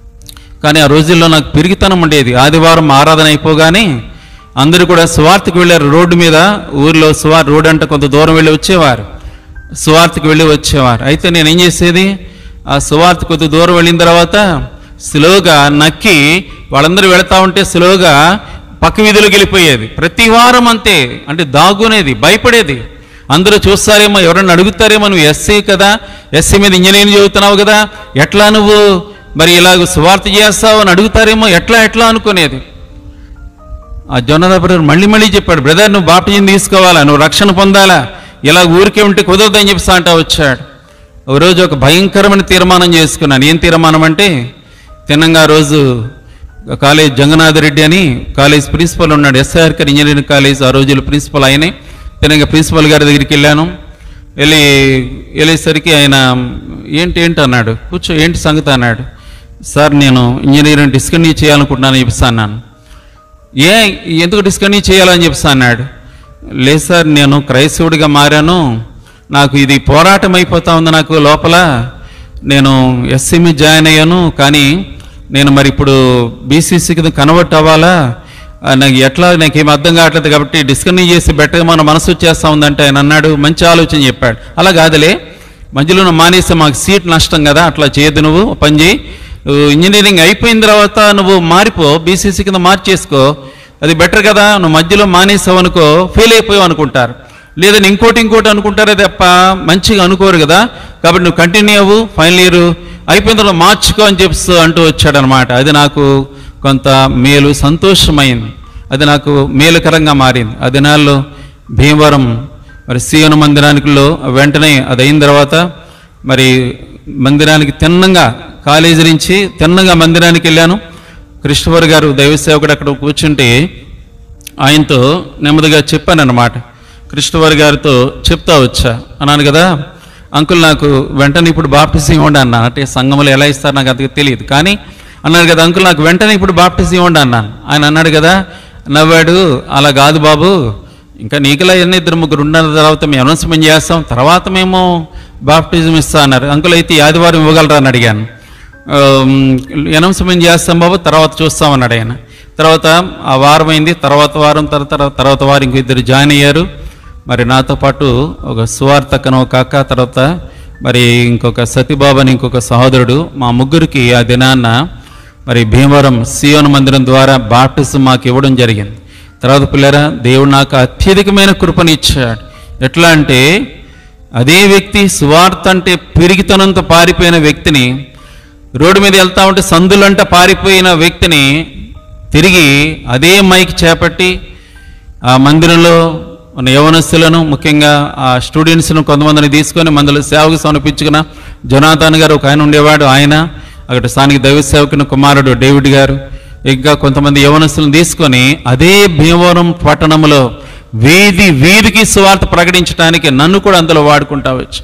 కానీ ఆ రోజుల్లో నాకు పెరిగితనం ఉండేది ఆదివారం ఆరాధన అయిపోగానే అందరూ కూడా సువార్తకు వెళ్ళారు రోడ్డు మీద ఊర్లో సువార్ రోడ్ అంటే కొంత దూరం వెళ్ళి వచ్చేవారు సువార్తకు వెళ్ళి వచ్చేవారు అయితే నేను ఏం చేసేది ఆ సువార్త కొద్ది దూరం వెళ్ళిన తర్వాత స్లోగా నక్కి వాళ్ళందరూ వెళతా ఉంటే స్లోగా పక్క వీధిలోకి వెళ్ళిపోయేది ప్రతి వారం అంతే అంటే దాగునేది భయపడేది అందరూ చూస్తారేమో ఎవరన్నా అడుగుతారేమో నువ్వు ఎస్సీ కదా ఎస్సీ మీద ఇంజనీరింగ్ చదువుతున్నావు కదా ఎట్లా నువ్వు మరి ఇలాగ సువార్త చేస్తావు అని అడుగుతారేమో ఎట్లా ఎట్లా అనుకునేది ఆ జొన్నదా బ్రదర్ మళ్ళీ మళ్ళీ చెప్పాడు బ్రదర్ నువ్వు బాప్టిజం తీసుకోవాలా నువ్వు రక్షణ పొందాలా ఇలా ఊరికే ఉంటే కుదరదని చెప్పి అంటా వచ్చాడు ఒక రోజు ఒక భయంకరమైన తీర్మానం చేసుకున్నాను ఏం తీర్మానం అంటే తిన్నంగా ఆ రోజు కాలేజ్ జగన్నాథ్ రెడ్డి అని కాలేజ్ ప్రిన్సిపల్ ఉన్నాడు ఎస్ఆర్కర్ ఇంజనీరింగ్ కాలేజ్ ఆ రోజుల్లో ప్రిన్సిపల్ ఆయనే తినంగా ప్రిన్సిపల్ గారి దగ్గరికి వెళ్ళాను వెళ్ళి వెళ్ళేసరికి ఆయన ఏంటి ఏంటి అన్నాడు కూర్చో ఏంటి సంగతి అన్నాడు సార్ నేను ఇంజనీరింగ్ డిస్కంటిన్యూ చేయాలనుకుంటున్నాను చెప్పేసి అన్నాను ఏ ఎందుకు డిస్కంటిన్యూ చేయాలని చెప్పేసి అన్నాడు లేదు సార్ నేను క్రైస్తవుడిగా మారాను నాకు ఇది పోరాటం అయిపోతా ఉంది నాకు లోపల నేను ఎస్సీమి జాయిన్ అయ్యాను కానీ నేను మరి ఇప్పుడు బీసీసీ కింద కన్వర్ట్ అవ్వాలా ఆ, నాకు ఎట్లా నాకు ఏం అర్థం కావట్లేదు కాబట్టి డిస్కంటిన్యూ చేసి బెటర్ మన మనసు వచ్చేస్తా ఉందంటే ఆయన అన్నాడు మంచి ఆలోచన చెప్పాడు అలా కాదులే మధ్యలో నువ్వు మానేస్తే మాకు సీట్ నష్టం కదా అట్లా చేయొద్దు నువ్వు ఓ పని చేయి నువ్వు ఇంజనీరింగ్ అయిపోయిన తర్వాత నువ్వు మారిపో బీసీసీ కింద మార్చేసుకో అది బెటర్ కదా నువ్వు మధ్యలో మానేసావు అనుకో ఫెయిల్ అయిపోయావు అనుకుంటారు లేదని ఇంకోటి ఇంకోటి అనుకుంటారే తప్ప మంచిగా అనుకోరు కదా కాబట్టి నువ్వు కంటిన్యూ అవ్వు ఫైనల్ ఇయర్ అయిపోయిన తర్వాత మార్చుకో అని చెప్పి అంటూ వచ్చాడనమాట అది నాకు కొంత మేలు సంతోషమైంది అది నాకు మేలుకరంగా మారింది ఆ దినాల్లో భీమవరం మరి సీఎన్ మందిరానికిలో వెంటనే అది అయిన తర్వాత మరి మందిరానికి తిన్నంగా కాలేజీ నుంచి తిన్నంగా మందిరానికి వెళ్ళాను కృష్ణవర్ గారు దైవ సేవకుడు అక్కడ కూర్చుంటే ఆయనతో నెమ్మదిగా చెప్పానన్నమాట కృష్ణవారి గారితో చెప్తా వచ్చా అన్నాను కదా అంకుల్ నాకు వెంటనే ఇప్పుడు బాప్టిజం ఇవ్వండి అన్నాను అంటే సంఘంలో ఎలా ఇస్తారు నాకు అంతగా తెలియదు కానీ అన్నాడు కదా అంకుల్ నాకు వెంటనే ఇప్పుడు బాప్టిజం ఇవ్వండి అన్నాను ఆయన అన్నాడు కదా నవ్వాడు అలా కాదు బాబు ఇంకా నీకులా ఎన్ని ఇద్దరు ముగ్గురు ఉన్న తర్వాత మేము అనౌన్స్మెంట్ చేస్తాం తర్వాత మేము బాప్టిజం ఇస్తా అన్నారు అంకుల్ అయితే ఈ ఆదివారం ఇవ్వగలరా అని అడిగాను అనౌన్స్మెంట్ చేస్తాం బాబు తర్వాత చూస్తామన్నాడు ఆయన తర్వాత ఆ వారం అయింది తర్వాత వారం తర్వాత తర్వాత వారం ఇంకో ఇద్దరు జాయిన్ అయ్యారు మరి నాతో పాటు ఒక సువార్తకను ఒక అక్క తర్వాత మరి ఇంకొక సతీబాబు అని ఇంకొక సహోదరుడు మా ముగ్గురికి ఆ దినాన్న మరి భీమవరం సియోన్ మందిరం ద్వారా బాప్టిజం మాకు ఇవ్వడం జరిగింది తర్వాత పిల్లరా దేవుడు నాకు అత్యధికమైన కృపను ఇచ్చాడు ఎట్లా అంటే అదే వ్యక్తి సువార్త అంటే పెరిగితనంతో పారిపోయిన వ్యక్తిని రోడ్డు మీద వెళ్తా ఉంటే సందులంట పారిపోయిన వ్యక్తిని తిరిగి అదే మైక్ చేపట్టి ఆ మందిరంలో ఉన్న యవనస్తులను ముఖ్యంగా ఆ స్టూడెంట్స్ను కొంతమందిని తీసుకొని మందులో సేవకు సమర్పించుకున్న జనాథాన్ గారు ఒక ఆయన ఉండేవాడు ఆయన అక్కడ స్థానిక దైవ సేవకుని కుమారుడు డేవిడ్ గారు ఇంకా కొంతమంది యవనస్తులను తీసుకొని అదే భీమవరం పట్టణంలో వీధి వీధికి సువార్త ప్రకటించడానికి నన్ను కూడా అందులో వాడుకుంటా వచ్చు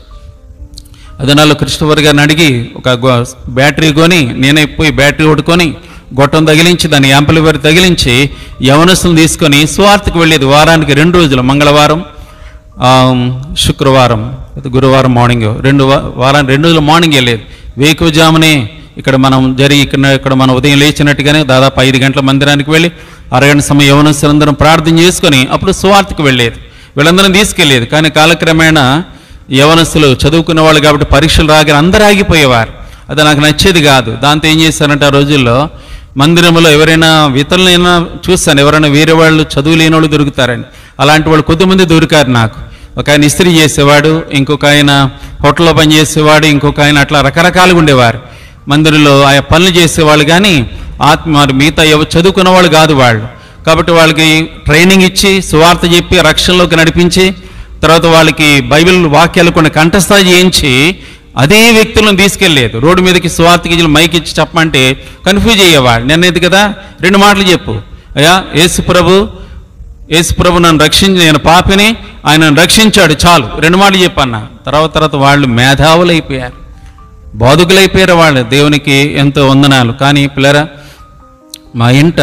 అదనాల్లో కృష్ణవర్ గారిని అడిగి ఒక గో- బ్యాటరీ కొని నేనే పోయి బ్యాటరీ కొట్టుకొని గొట్టం తగిలించి దాన్ని యాంపలివర్ తగిలించి యవనస్తులను తీసుకొని స్వార్థకు వెళ్ళేది వారానికి రెండు రోజులు మంగళవారం ఆ, శుక్రవారం అది గురువారం మార్నింగ్ రెండు వా- వారానికి రెండు రోజులు మార్నింగ్ వెళ్ళేది వేకువజామునే ఇక్కడ మనం జరిగి ఇక్కడ ఇక్కడ మనం ఉదయం లేచినట్టుగానే దాదాపు ఐదు గంటల మందిరానికి వెళ్ళి అరగంట సమయం యవనస్తులందరం ప్రార్థన చేసుకొని అప్పుడు సువార్తకు వెళ్ళేది వీళ్ళందరం తీసుకెళ్ళేది కానీ కాలక్రమేణా యవనస్తులు చదువుకున్న వాళ్ళు కాబట్టి పరీక్షలు రాగానే అందరూ ఆగిపోయేవారు అది నాకు నచ్చేది కాదు దాంతో ఏం చేశారంటే ఆ రోజుల్లో మందిరంలో ఎవరైనా ఇతరులైనా చూస్తాను ఎవరైనా వేరే వాళ్ళు చదువు లేని వాళ్ళు దొరుకుతారని అలాంటి వాళ్ళు కొద్దిమంది దొరికారు నాకు ఒక ఆయన ఇస్త్రీ చేసేవాడు ఇంకొక ఆయన హోటల్లో పనిచేసేవాడు ఇంకొక ఆయన అట్లా రకరకాలుగా ఉండేవారు మందిరంలో ఆయా పనులు చేసేవాళ్ళు కానీ ఆత్మ మరి మిగతా ఎవరు చదువుకున్న వాళ్ళు కాదు వాళ్ళు కాబట్టి వాళ్ళకి ట్రైనింగ్ ఇచ్చి సువార్త చెప్పి రక్షణలోకి నడిపించి తర్వాత వాళ్ళకి బైబిల్ వాక్యాలు కొన్ని కంఠస్థాయి చేయించి అదే వ్యక్తులను తీసుకెళ్లేదు రోడ్డు మీదకి సువార్తకి మైక్ ఇచ్చి చెప్పమంటే కన్ఫ్యూజ్ అయ్యేవాడు నేనేది కదా రెండు మాటలు చెప్పు అయ్యా యేసు ప్రభు యేసు ప్రభు నన్ను రక్షించి నేను పాపిని ఆయన నన్ను రక్షించాడు చాలు రెండు మాటలు చెప్పన్న తర్వాత తర్వాత వాళ్ళు మేధావులైపోయారు బోధకులైపోయారు వాళ్ళు దేవునికి ఎంతో వందనాలు కానీ పిల్లరా మా ఇంట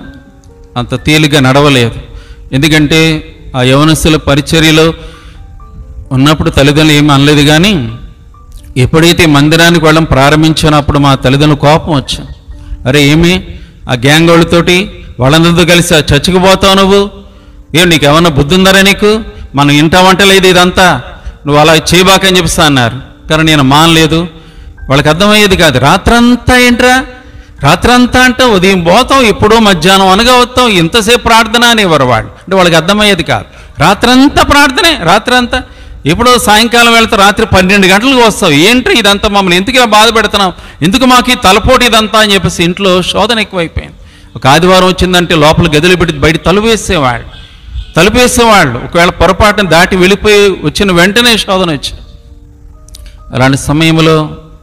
అంత తేలిగ్గా నడవలేదు ఎందుకంటే ఆ యవనస్తుల పరిచర్యలో ఉన్నప్పుడు తల్లిదండ్రులు ఏమీ అనలేదు కానీ ఎప్పుడైతే మందిరానికి వెళ్ళడం ప్రారంభించినప్పుడు మా తల్లిదండ్రులు కోపం వచ్చాం అరే ఏమి ఆ గ్యాంగ్ వాళ్ళతోటి వాళ్ళందరితో కలిసి ఆ చర్చికి పోతావు నువ్వు ఏం నీకు ఏమన్నా బుద్ధి ఉందరా నీకు మనం ఇంట వంట లేదు ఇదంతా నువ్వు అలా చేయబాకని చెప్పిస్తా అన్నారు కానీ నేను మానలేదు వాళ్ళకి అర్థమయ్యేది కాదు రాత్రంతా ఏంట్రా రాత్రంతా అంటే ఉదయం పోతాం ఎప్పుడో మధ్యాహ్నం అనగా వస్తాం ఇంతసేపు ప్రార్థన అనేవారు వాళ్ళు అంటే వాళ్ళకి అర్థమయ్యేది కాదు రాత్రంతా ప్రార్థనే రాత్రంతా ఎప్పుడో సాయంకాలం వెళ్తే రాత్రి పన్నెండు గంటలకు వస్తావు ఏంటి ఇదంతా మమ్మల్ని ఎందుకు ఇలా బాధ పెడుతున్నాం ఎందుకు మాకు ఈ తలపోటు ఇదంతా అని చెప్పేసి ఇంట్లో శోధన ఎక్కువైపోయింది ఒక ఆదివారం వచ్చిందంటే లోపల గదిలో పెట్టి బయట తలుపు వేసేవాళ్ళు తలుపు వేసేవాళ్ళు ఒకవేళ పొరపాటున దాటి వెళ్ళిపోయి వచ్చిన వెంటనే శోధన వచ్చింది అలాంటి సమయంలో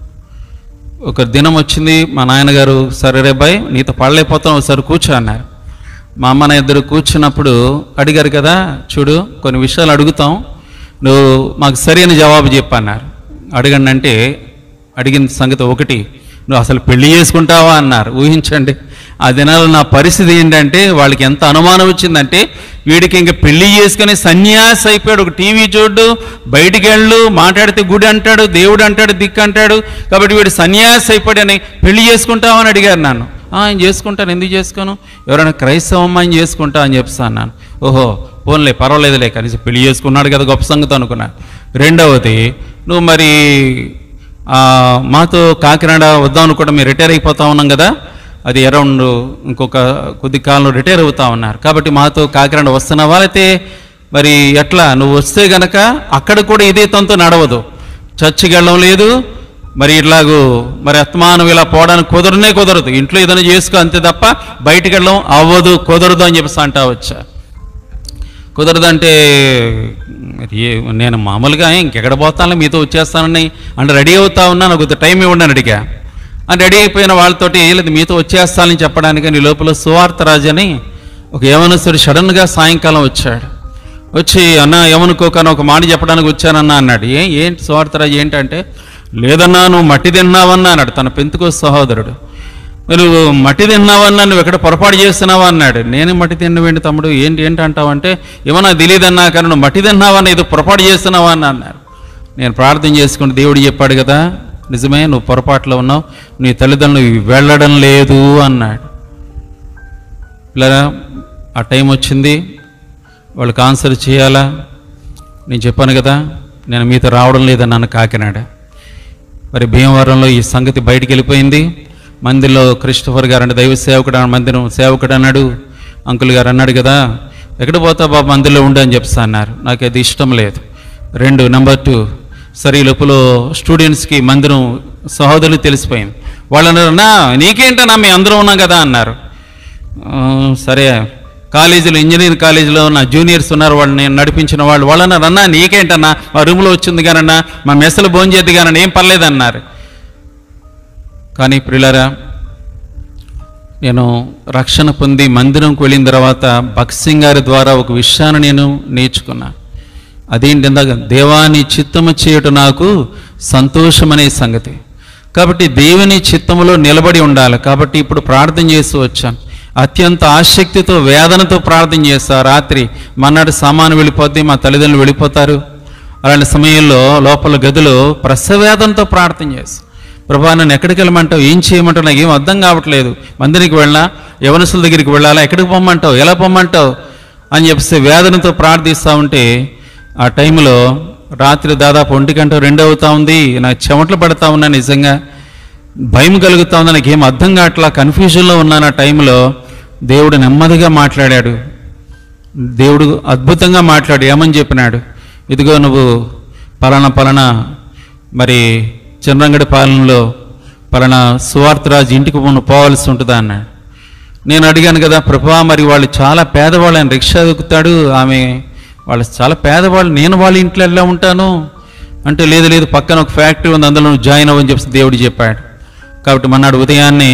ఒక దినం వచ్చింది మా నాన్నగారు సరే రే బాయ్ నీతో పడలేకపోతాం ఒకసారి కూర్చో అన్నారు మా అమ్మ నా ఇద్దరు కూర్చున్నప్పుడు అడిగారు కదా చూడు కొన్ని విషయాలు అడుగుతాం నువ్వు మాకు సరైన జవాబు చెప్పన్నారు అడగండి అంటే అడిగిన సంగతి ఒకటి నువ్వు అసలు పెళ్లి చేసుకుంటావా అన్నారు ఊహించండి ఆ దినాల్లో నా పరిస్థితి ఏంటంటే వాళ్ళకి ఎంత అనుమానం వచ్చిందంటే వీడికి ఇంక పెళ్లి చేసుకుని సన్యాసి అయిపోయాడు ఒక టీవీ చూడు బయటికి వెళ్ళు మాట్లాడితే గుడి అంటాడు దేవుడు అంటాడు దిక్కు అంటాడు కాబట్టి వీడు సన్యాసి అయిపోయాడని పెళ్లి చేసుకుంటావని అడిగారు నన్ను "ఆ, ఆయన చేసుకుంటాను ఎందుకు చేసుకోను ఎవరైనా క్రైస్తవ అమ్మాయిని చేసుకుంటా అని చెప్తాను అన్నాను ఓహో పోన్లే పర్వాలేదులే కనీసం పెళ్లి చేసుకున్నాడు కదా గొప్ప సంగతి అనుకున్నా రెండవది నువ్వు మరి ఆ, మాతో కాకినాడ వద్దాం అనుకుంటా మేము రిటైర్ అయిపోతా ఉన్నాం కదా అది అరౌండ్ ఇంకొక కొద్ది కాలంలో రిటైర్ అవుతా ఉన్నారు కాబట్టి మాతో కాకినాడ వస్తున్నావా అయితే మరి ఎట్లా నువ్వు వస్తే గనక అక్కడ కూడా ఇదే తంతు నడవదు చర్చికి వెళ్ళడం లేదు మరి ఇట్లాగూ మరి అత్మానం ఇలా పోవడానికి కుదరనే కుదరదు ఇంట్లో ఏదైనా చేసుకో అంతే తప్ప బయటికి వెళ్ళడం అవ్వదు కుదరదు అని చెప్పేసి అంటా వచ్చా కుదరదంటే మరి ఏ- నేను మామూలుగా ఇంకెక్కడ పోతాను మీతో వచ్చేస్తానని అంటే రెడీ అవుతా ఉన్నాను కొద్ది టైం ఇవ్వండి అని అడిగా అని రెడీ అయిపోయిన వాళ్ళతోటి లేదు మీతో వచ్చేస్తానని చెప్పడానికి నీ లోపల సువార్త రాజు అని ఒక యవనస్తుడు సడన్గా సాయంకాలం వచ్చాడు వచ్చి అన్న యవనుకోకని ఒక మాట చెప్పడానికి వచ్చానన్నా అన్నాడు ఏ ఏంటి సువార్త రాజు ఏంటంటే లేదన్నా నువ్వు మట్టి తిన్నావన్నా అన్నాడు తన పెంతుకో సహోదరుడు నువ్వు మట్టి తిన్నావన్నా నువ్వు ఎక్కడ పొరపాటు చేస్తున్నావా అన్నాడు నేను మట్టి తిన్నవేంటి తమ్ముడు ఏంటి ఏంటి అంటావంటే ఏమన్నా తెలియదన్నా కానీ నువ్వు మట్టి తిన్నావన్నా ఇది పొరపాటు చేస్తున్నావా అని అన్నాడు నేను ప్రార్థన చేసుకుంటే దేవుడు చెప్పాడు కదా నిజమే నువ్వు పొరపాట్లో ఉన్నావు నీ తల్లిదండ్రులు వెళ్ళడం లేదు అన్నాడు ఇలా ఆ టైం వచ్చింది వాళ్ళకి ఆన్సర్ చేయాలా నేను చెప్పాను కదా నేను మీతో రావడం లేదన్నాను కాకినాడ మరి భీమవరంలో ఈ సంగతి బయటికి వెళ్ళిపోయింది మందిలో క్రిస్టఫర్ గారు అంటే దైవ సేవకుడు అన్న మందిరం సేవకుడు అన్నాడు అంకుల్ గారు అన్నాడు కదా ఎక్కడ పోతా బాబు మందిలో ఉండు అని చెప్పి అన్నారు నాకు అది ఇష్టం లేదు రెండు నెంబర్ టూ సరే ఈ లోపల స్టూడెంట్స్కి మందిరం సహోదరులు తెలిసిపోయింది వాళ్ళు అన్నారు "అన్నా, నీకేంటన్నా మేము అందరం ఉన్నాం కదా అన్నారు "ఆ, సరే కాలేజీలో ఇంజనీరింగ్ కాలేజీలో నా జూనియర్స్ ఉన్నారు వాళ్ళు నేను నడిపించిన వాళ్ళు వాళ్ళన్న అన్నా నీకేంటన్నా మా రూమ్లో వచ్చింది కానన్నా మా మెస్సలు భోంచేద్ది కానన్నా ఏం పర్లేదన్నారు కానీ ప్రిలరా నేను రక్షణ పొంది మందిరంకి వెళ్ళిన తర్వాత భక్సింగ్ గారి ద్వారా ఒక విషయాన్ని నేను నేర్చుకున్నా అదేంటి ఇందాక దేవాని చిత్తము చేయట నాకు సంతోషమనే సంగతి కాబట్టి దేవుని చిత్తములో నిలబడి ఉండాలి కాబట్టి ఇప్పుడు ప్రార్థన చేస్తూ వచ్చాను అత్యంత ఆసక్తితో వేదనతో ప్రార్థన చేస్తా రాత్రి మన్నాడు సామాను వెళ్ళిపోద్ది మా తల్లిదండ్రులు వెళ్ళిపోతారు అలాంటి సమయంలో లోపల గదిలో ప్రసవేదనతో ప్రార్థన చేస్తాను ప్రభా నన్ను ఎక్కడికి వెళ్ళమంటావు ఏం చేయమంటావు నాకు ఏం అర్థం కావట్లేదు మందిరికి వెళ్ళా యవనసుల దగ్గరికి వెళ్ళాలా ఎక్కడికి పొమ్మంటావు ఎలా పొమ్మంటావు అని చెప్పేసి వేదనతో ప్రార్థిస్తూ ఉంటే ఆ టైంలో రాత్రి దాదాపు ఒంటి గంట రెండు అవుతా ఉంది నాకు చెమటలు పడతా ఉన్నా నిజంగా భయం కలుగుతా ఉంది నాకు ఏం అర్థం కావట్లా కన్ఫ్యూజన్లో ఉన్నాను ఆ టైంలో దేవుడు నెమ్మదిగా మాట్లాడాడు దేవుడు అద్భుతంగా మాట్లాడు ఏమని చెప్పినాడు ఇదిగో నువ్వు పలానా పలానా మరి చంద్రంగడి పాలనలో పలానా సువార్తరాజు ఇంటికి నువ్వు పోవాల్సి ఉంటుందా అన్నాడు నేను అడిగాను కదా ప్రభా మరి వాళ్ళు చాలా పేదవాళ్ళు ఆయన రిక్షా దొక్కుతాడు ఆమె వాళ్ళు చాలా పేదవాళ్ళు నేను వాళ్ళ ఇంట్లో ఎలా ఉంటాను అంటే లేదు లేదు పక్కన ఒక ఫ్యాక్టరీ ఉంది అందులో నువ్వు జాయిన్ అవ్వని చెప్పి దేవుడు చెప్పాడు కాబట్టి మన్నాడు ఉదయాన్నే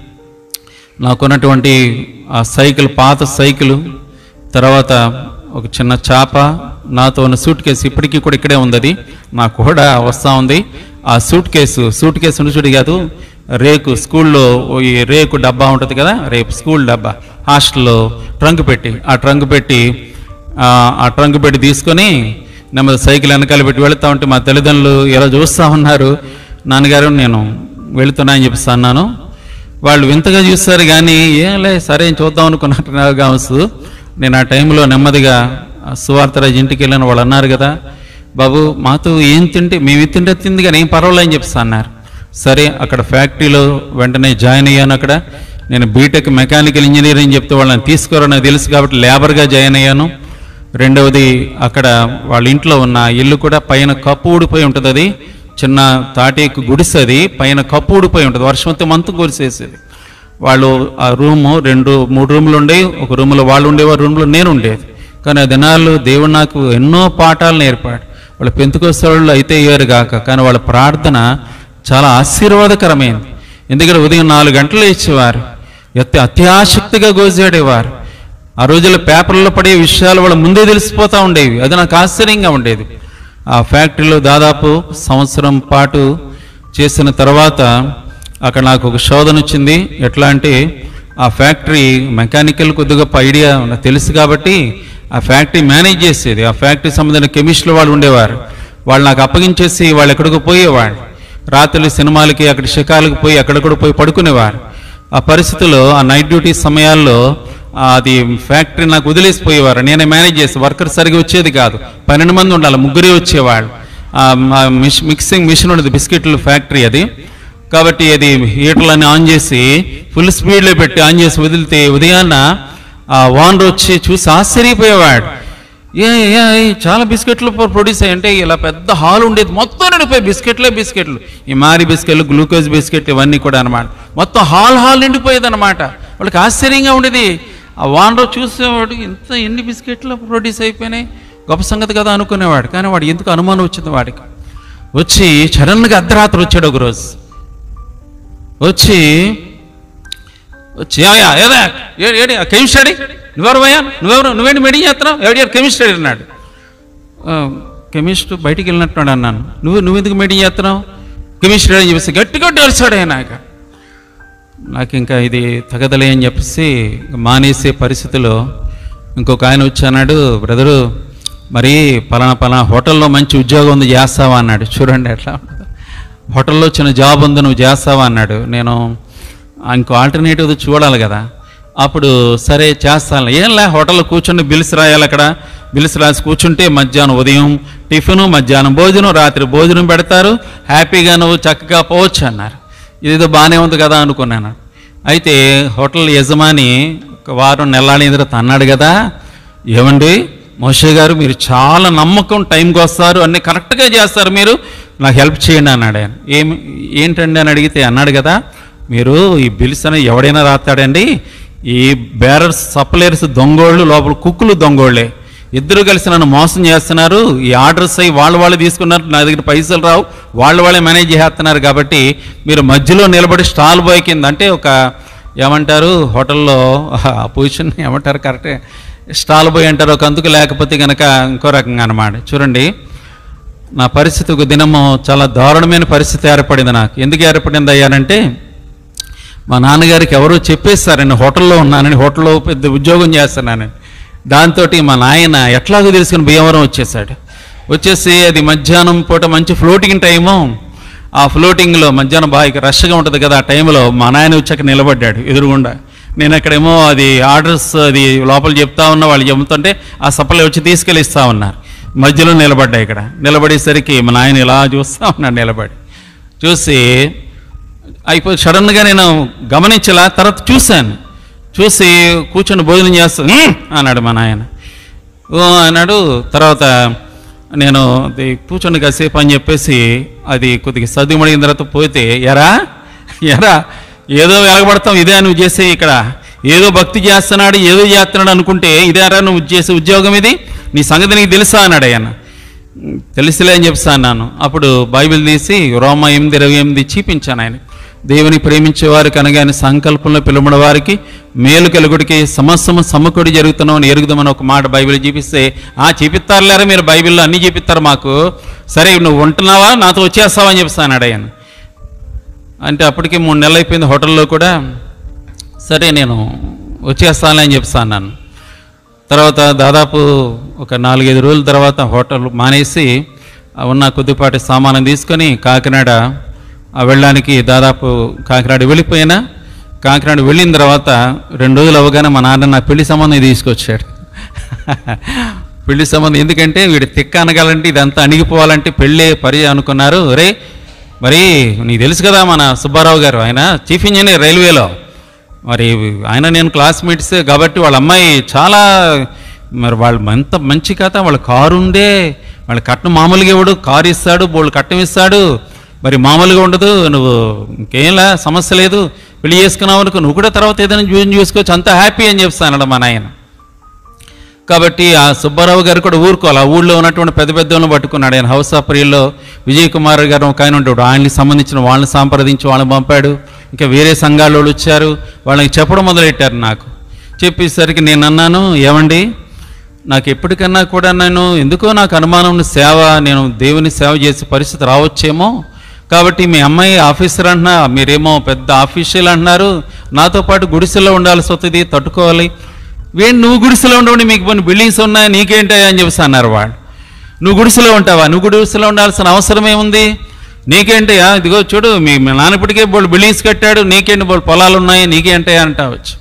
నాకున్నటువంటి ఆ సైకిల్ పాత సైకిల్ తర్వాత ఒక చిన్న చాప నాతో ఉన్న సూట్ కేసు ఇప్పటికీ కూడా ఇక్కడే ఉంది అది నాకు కూడా వస్తూ ఉంది ఆ సూట్ కేసు సూట్ కేసు ఉన్న చూడు కాదు రేకు స్కూల్లో ఈ రేకు డబ్బా ఉంటుంది కదా రేపు స్కూల్ డబ్బా హాస్టల్లో ట్రంక్ పెట్టి ఆ ట్రంక్ పెట్టి ఆ, ఆ ట్రంక్ పెట్టి తీసుకొని నెమ్మది సైకిల్ వెనకాల పెట్టి వెళుతూ ఉంటే మా తల్లిదండ్రులు ఎలా చూస్తూ ఉన్నారు నాన్నగారు నేను వెళుతున్నా అని చెప్పేసి అన్నాను వాళ్ళు వింతగా చూస్తారు కానీ ఏంలే సరే చూద్దాం అనుకున్నట్టు నాకు కావచ్చు నేను ఆ టైంలో నెమ్మదిగా ఆ సువార్తరాజు ఇంటికి వెళ్ళిన వాళ్ళు అన్నారు కదా బాబు మాతో ఏం తింటే మేము ఇది తింటే తింది కానీ ఏం పర్వాలేదు అని చెప్పేసి అన్నారు సరే అక్కడ ఫ్యాక్టరీలో వెంటనే జాయిన్ అయ్యాను అక్కడ నేను బీటెక్ మెకానికల్ ఇంజనీరింగ్ చెప్తే వాళ్ళని తీసుకోరని నాకు తెలుసు కాబట్టి లేబర్గా జాయిన్ అయ్యాను రెండవది అక్కడ వాళ్ళ ఇంట్లో ఉన్న ఇల్లు కూడా పైన కప్పు ఊడిపోయి ఉంటుంది అది చిన్న తాటేకు గుడిసెది పైన కప్పు ఊడిపోయి ఉంటుంది వర్షం వస్తే మంతు కురిసేసేది వాళ్ళు ఆ రూము రెండు మూడు రూములు ఉండేవి ఒక రూములో వాళ్ళు ఉండేవారు రూమ్లో నేను ఉండేది కానీ ఆ దినాలు దేవుడు నాకు ఎన్నో పాఠాలు నేర్పాడు వాళ్ళ పెంతుకొస్తాళ్ళు అయితే అయ్యారు కాక కానీ వాళ్ళ ప్రార్థన చాలా ఆశీర్వాదకరమైంది ఎందుకంటే ఉదయం నాలుగు గంటలు ఇచ్చేవారు ఎత్తి అత్యాసక్తిగా గోజాడేవారు ఆ రోజుల్లో పేపర్లో పడే విషయాలు వాళ్ళ ముందే తెలిసిపోతూ ఉండేవి అది నాకు ఆశ్చర్యంగా ఉండేది ఆ ఫ్యాక్టరీలో దాదాపు సంవత్సరం పాటు చేసిన తర్వాత అక్కడ నాకు ఒక శోధన వచ్చింది ఎట్లా అంటే ఆ ఫ్యాక్టరీ మెకానికల్ కొద్దిగా గొప్ప ఐడియా నాకు తెలుసు కాబట్టి ఆ ఫ్యాక్టరీ మేనేజ్ చేసేది ఆ ఫ్యాక్టరీ సంబంధించిన కెమిస్టులు వాళ్ళు ఉండేవారు వాళ్ళు నాకు అప్పగించేసి వాళ్ళు ఎక్కడికో పోయేవాళ్ళు రాత్రులు సినిమాలకి అక్కడ షికార్లకు పోయి అక్కడక్కడ పోయి పడుకునేవారు ఆ పరిస్థితుల్లో ఆ నైట్ డ్యూటీ సమయాల్లో ఆ, అది ఫ్యాక్టరీ నాకు వదిలేసిపోయేవారు నేనే మేనేజ్ చేసి వర్కర్ సరిగా వచ్చేది కాదు పన్నెండు మంది ఉండాలి ముగ్గురే వచ్చేవాళ్ళు ఆ, మా మిష్ మిక్సింగ్ మిషన్ ఉండేది బిస్కెట్ల ఫ్యాక్టరీ అది కాబట్టి అది హీటర్లని ఆన్ చేసి ఫుల్ స్పీడ్లో పెట్టి ఆన్ చేసి వదిలితే ఉదయాన్న ఆ ఓనర్ వచ్చి చూసి ఆశ్చర్యపోయేవాడు ఏ ఏ ఏ, చాలా బిస్కెట్లు ప్రొ- ప్రొడ్యూస్ అయ్యి అంటే ఇలా పెద్ద హాల్ ఉండేది మొత్తం నిండిపోయి బిస్కెట్లే బిస్కెట్లు ఈ మారి బిస్కెట్లు గ్లూకోజ్ బిస్కెట్లు ఇవన్నీ కూడా అనమాట మొత్తం హాల్ హాల్ నిండిపోయేది అనమాట వాళ్ళకి ఆశ్చర్యంగా ఉండేది ఆ వానరు చూసేవాడు ఇంత ఎన్ని బిస్కెట్లు ప్రొడ్యూస్ అయిపోయినాయి గొప్ప సంగతి కదా అనుకునేవాడు కానీ వాడు ఎందుకు అనుమానం వచ్చింది వాడికి వచ్చి సడన్గా అర్ధరాత్రి వచ్చాడు ఒక రోజు వచ్చి వచ్చి "ఏమయ్యా, ఏదా ఏ- ఏడి కెమిస్ట్రీ నువ్వెవరు పోయా నువ్వెవరు నువ్వేంటి మెడిన్ చేస్తున్నావు ఎవడి కెమిస్ట్రీ అన్నాడు కెమిస్ట్ బయటికి వెళ్ళినట్టున్నాడు అన్నాను నువ్వు నువ్వు ఎందుకు మెడిన్ చేస్తున్నావు కెమిస్ట్రీ అని చెప్పేసి గట్టిగా తెలిసాడు ఆయన ఇక. నాకు ఇంకా ఇది తగదలే అని చెప్పేసి మానేసే పరిస్థితిలో ఇంకొక ఆయన వచ్చి అన్నాడు బ్రదరు మరి పలానా పలానా హోటల్లో మంచి ఉద్యోగం ఉంది చేస్తావా అన్నాడు చూడండి ఎట్లా ఉంటుందో. హోటల్లో చిన్న జాబ్ ఉంది నువ్వు చేస్తావా అన్నాడు నేను ఇంకో ఆల్టర్నేటివ్ చూడాలి కదా అప్పుడు సరే చేస్తాను ఏంలే హోటల్లో కూర్చుని బిల్స్ రాయాలి అక్కడ బిల్స్ రాసి కూర్చుంటే మధ్యాహ్నం ఉదయం టిఫిన్ మధ్యాహ్నం భోజనం రాత్రి భోజనం పెడతారు హ్యాపీగా నువ్వు చక్కగా పోవచ్చు అన్నారు ఇదేదో బాగానే ఉంది కదా అనుకున్నాను అయితే హోటల్ యజమాని ఒక వారం నెలాడిన తర్వాత అన్నాడు కదా ఏమండి మోషే గారు మీరు చాలా నమ్మకం టైంకి వస్తారు అన్నీ కరెక్ట్గా చేస్తారు మీరు నాకు హెల్ప్ చేయండి అన్నాడు ఆయన ఏమి ఏంటండి అని అడిగితే అన్నాడు కదా మీరు ఈ బిల్స్ అనేది ఎవడైనా రాస్తాడండి ఈ బేరర్స్ సప్లయర్స్ దొంగోళ్ళు లోపల కుక్కులు దొంగోళ్ళే ఇద్దరు కలిసి నన్ను మోసం చేస్తున్నారు ఈ ఆర్డర్స్ అయ్యి వాళ్ళు వాళ్ళు తీసుకున్నారు నా దగ్గర పైసలు రావు వాళ్ళు వాళ్ళే మేనేజ్ చేస్తున్నారు కాబట్టి మీరు మధ్యలో నిలబడి స్టాల్ బాయ్ కింద అంటే ఒక ఏమంటారు హోటల్లో ఆ పొజిషన్ ఏమంటారు కరెక్టే స్టాల్ బాయ్ అంటారు ఒక అందుకు లేకపోతే కనుక ఇంకో రకంగా అనమాట చూడండి నా పరిస్థితి ఒక దినము చాలా దారుణమైన పరిస్థితి ఏర్పడింది నాకు ఎందుకు ఏర్పడింది అయ్యానంటే మా నాన్నగారికి ఎవరో చెప్పేస్తారని హోటల్లో ఉన్నానని హోటల్లో పెద్ద ఉద్యోగం చేస్తున్నానని దాంతో మా నాయన ఎట్లాగో తెలుసుకుని భీమవరం వచ్చేసాడు వచ్చేసి అది మధ్యాహ్నం పూట మంచి ఫ్లోటింగ్ టైము ఆ ఫ్లోటింగ్లో మధ్యాహ్నం బాగా రష్గా ఉంటుంది కదా ఆ టైంలో మా నాయన వచ్చాక నిలబడ్డాడు ఎదురుగుండా నేను అక్కడేమో అది ఆర్డర్స్ అది లోపల చెప్తా ఉన్నా వాళ్ళు చెబుతుంటే ఆ సప్లై వచ్చి తీసుకెళ్ళి ఇస్తా ఉన్నారు మధ్యలో నిలబడ్డా ఇక్కడ నిలబడేసరికి మా నాయన ఇలా చూస్తా ఉన్నాడు నిలబడి చూసి అయిపోయి సడన్గా నేను గమనించలా తర్వాత చూశాను చూసి కూర్చొని భోజనం చేస్తా "ఉమ్" అన్నాడు మా నాయన "ఓ" అన్నాడు తర్వాత నేను అది కూర్చొని కాసేపు అని చెప్పేసి అది కొద్దిగా సర్దుమడిగిన తర్వాత పోతే ఎరా ఎరా ఏదో వెలగబడతాం ఇదే నువ్వు చేసే ఇక్కడ ఏదో భక్తి చేస్తున్నాడు ఏదో చేస్తున్నాడు అనుకుంటే ఇదేరా నువ్వు చేసే ఉద్యోగం ఇది నీ సంగతి నీకు తెలుసా అన్నాడు ఆయన తెలుసులే అని చెప్పి అన్నాను అప్పుడు బైబిల్ తీసి రోమ ఎనిమిది ఇరవై ఎనిమిది చూపించాను ఆయన దేవుని ప్రేమించే వారికి అనగానే సంకల్పంలో పిలువబడిన వారికి మేలు కలుగుడికి సమస్తము సమకూడి జరుగుతున్నామని ఎరుగుదామని ఒక మాట బైబిల్ చూపిస్తే ఆ చూపిస్తారులేరా మీరు బైబిల్లో అన్నీ చూపిస్తారు మాకు సరే నువ్వు ఉంటున్నావా నాతో వచ్చేస్తావా అని చెప్పి అన్నాడు ఆయన అంటే అప్పటికి మూడు నెలలు అయిపోయింది హోటల్లో కూడా సరే నేను వచ్చేస్తానులే అని చెప్పి అన్నాను తర్వాత దాదాపు ఒక నాలుగైదు రోజుల తర్వాత హోటల్ మానేసి ఆ ఉన్న కొద్దిపాటి సామానం తీసుకొని కాకినాడ ఆ వెళ్ళడానికి దాదాపు కాకినాడ వెళ్ళిపోయినా కాకినాడ వెళ్ళిన తర్వాత రెండు రోజులు అవగానే మా నాన్న నా పెళ్లి సంబంధం తీసుకొచ్చాడు పెళ్లి సంబంధం ఎందుకంటే వీడి తిక్క అనగాలంటే ఇదంతా అణిగిపోవాలంటే పెళ్ళే పరి అనుకున్నారు రే మరి నీకు తెలుసు కదా మన సుబ్బారావు గారు ఆయన చీఫ్ ఇంజనీర్ రైల్వేలో మరి ఆయన నేను క్లాస్మేట్స్ కాబట్టి వాళ్ళ అమ్మాయి చాలా మరి వాళ్ళు ఎంత మంచి కథ వాళ్ళ కారు ఉండే వాళ్ళ కట్నం మామూలుగా ఇవ్వడు కారు ఇస్తాడు బోళ్ళు కట్నం ఇస్తాడు మరి మామూలుగా ఉండదు నువ్వు ఇంకేంలా సమస్య లేదు పెళ్లి చేసుకున్నావు అనుకో నువ్వు కూడా తర్వాత ఏదైనా జూన్ చూసుకోవచ్చు అంత హ్యాపీ అని చెప్తానడం మా నాయన కాబట్టి ఆ సుబ్బారావు గారు కూడా ఊరుకోవాలి ఆ ఊళ్ళో ఉన్నటువంటి పెద్ద పెద్దలను పట్టుకున్నాడు ఆయన హౌస్ ఆఫ్ ప్రియుల్లో విజయ్ కుమార్ గారు ఒక ఆయన ఉంటాడు ఆయనకి సంబంధించిన వాళ్ళని సంప్రదించి వాళ్ళని పంపాడు ఇంకా వేరే సంఘాల వాళ్ళు వచ్చారు వాళ్ళకి చెప్పడం మొదలెట్టారు నాకు చెప్పేసరికి నేను అన్నాను ఏమండి నాకు ఎప్పటికన్నా కూడా నేను ఎందుకో నాకు అనుమానం ఉన్న సేవ నేను దేవుని సేవ చేసే పరిస్థితి రావచ్చేమో కాబట్టి మీ అమ్మాయి ఆఫీసర్ అంటున్నా మీరేమో పెద్ద ఆఫీషియల్ అంటున్నారు నాతో పాటు గుడిసెలో ఉండాల్సి వస్తుంది తట్టుకోవాలి వేణి నువ్వు గుడిసెలో ఉండవు మీకు కొన్ని బిల్డింగ్స్ ఉన్నాయి నీకేంటి అని చెప్పేసి అన్నారు వాళ్ళు నువ్వు గుడిసెలో ఉంటావా నువ్వు గుడిసెలో ఉండాల్సిన అవసరం ఏముంది నీకేంటి ఆ, ఇదిగో చూడు మీ మీ నాన్న ఇప్పటికే బోళ్ళు బిల్డింగ్స్ కట్టాడు నీకేంటి బోళ్ళు పొలాలు ఉన్నాయి నీకేంటి అంటావచ్చు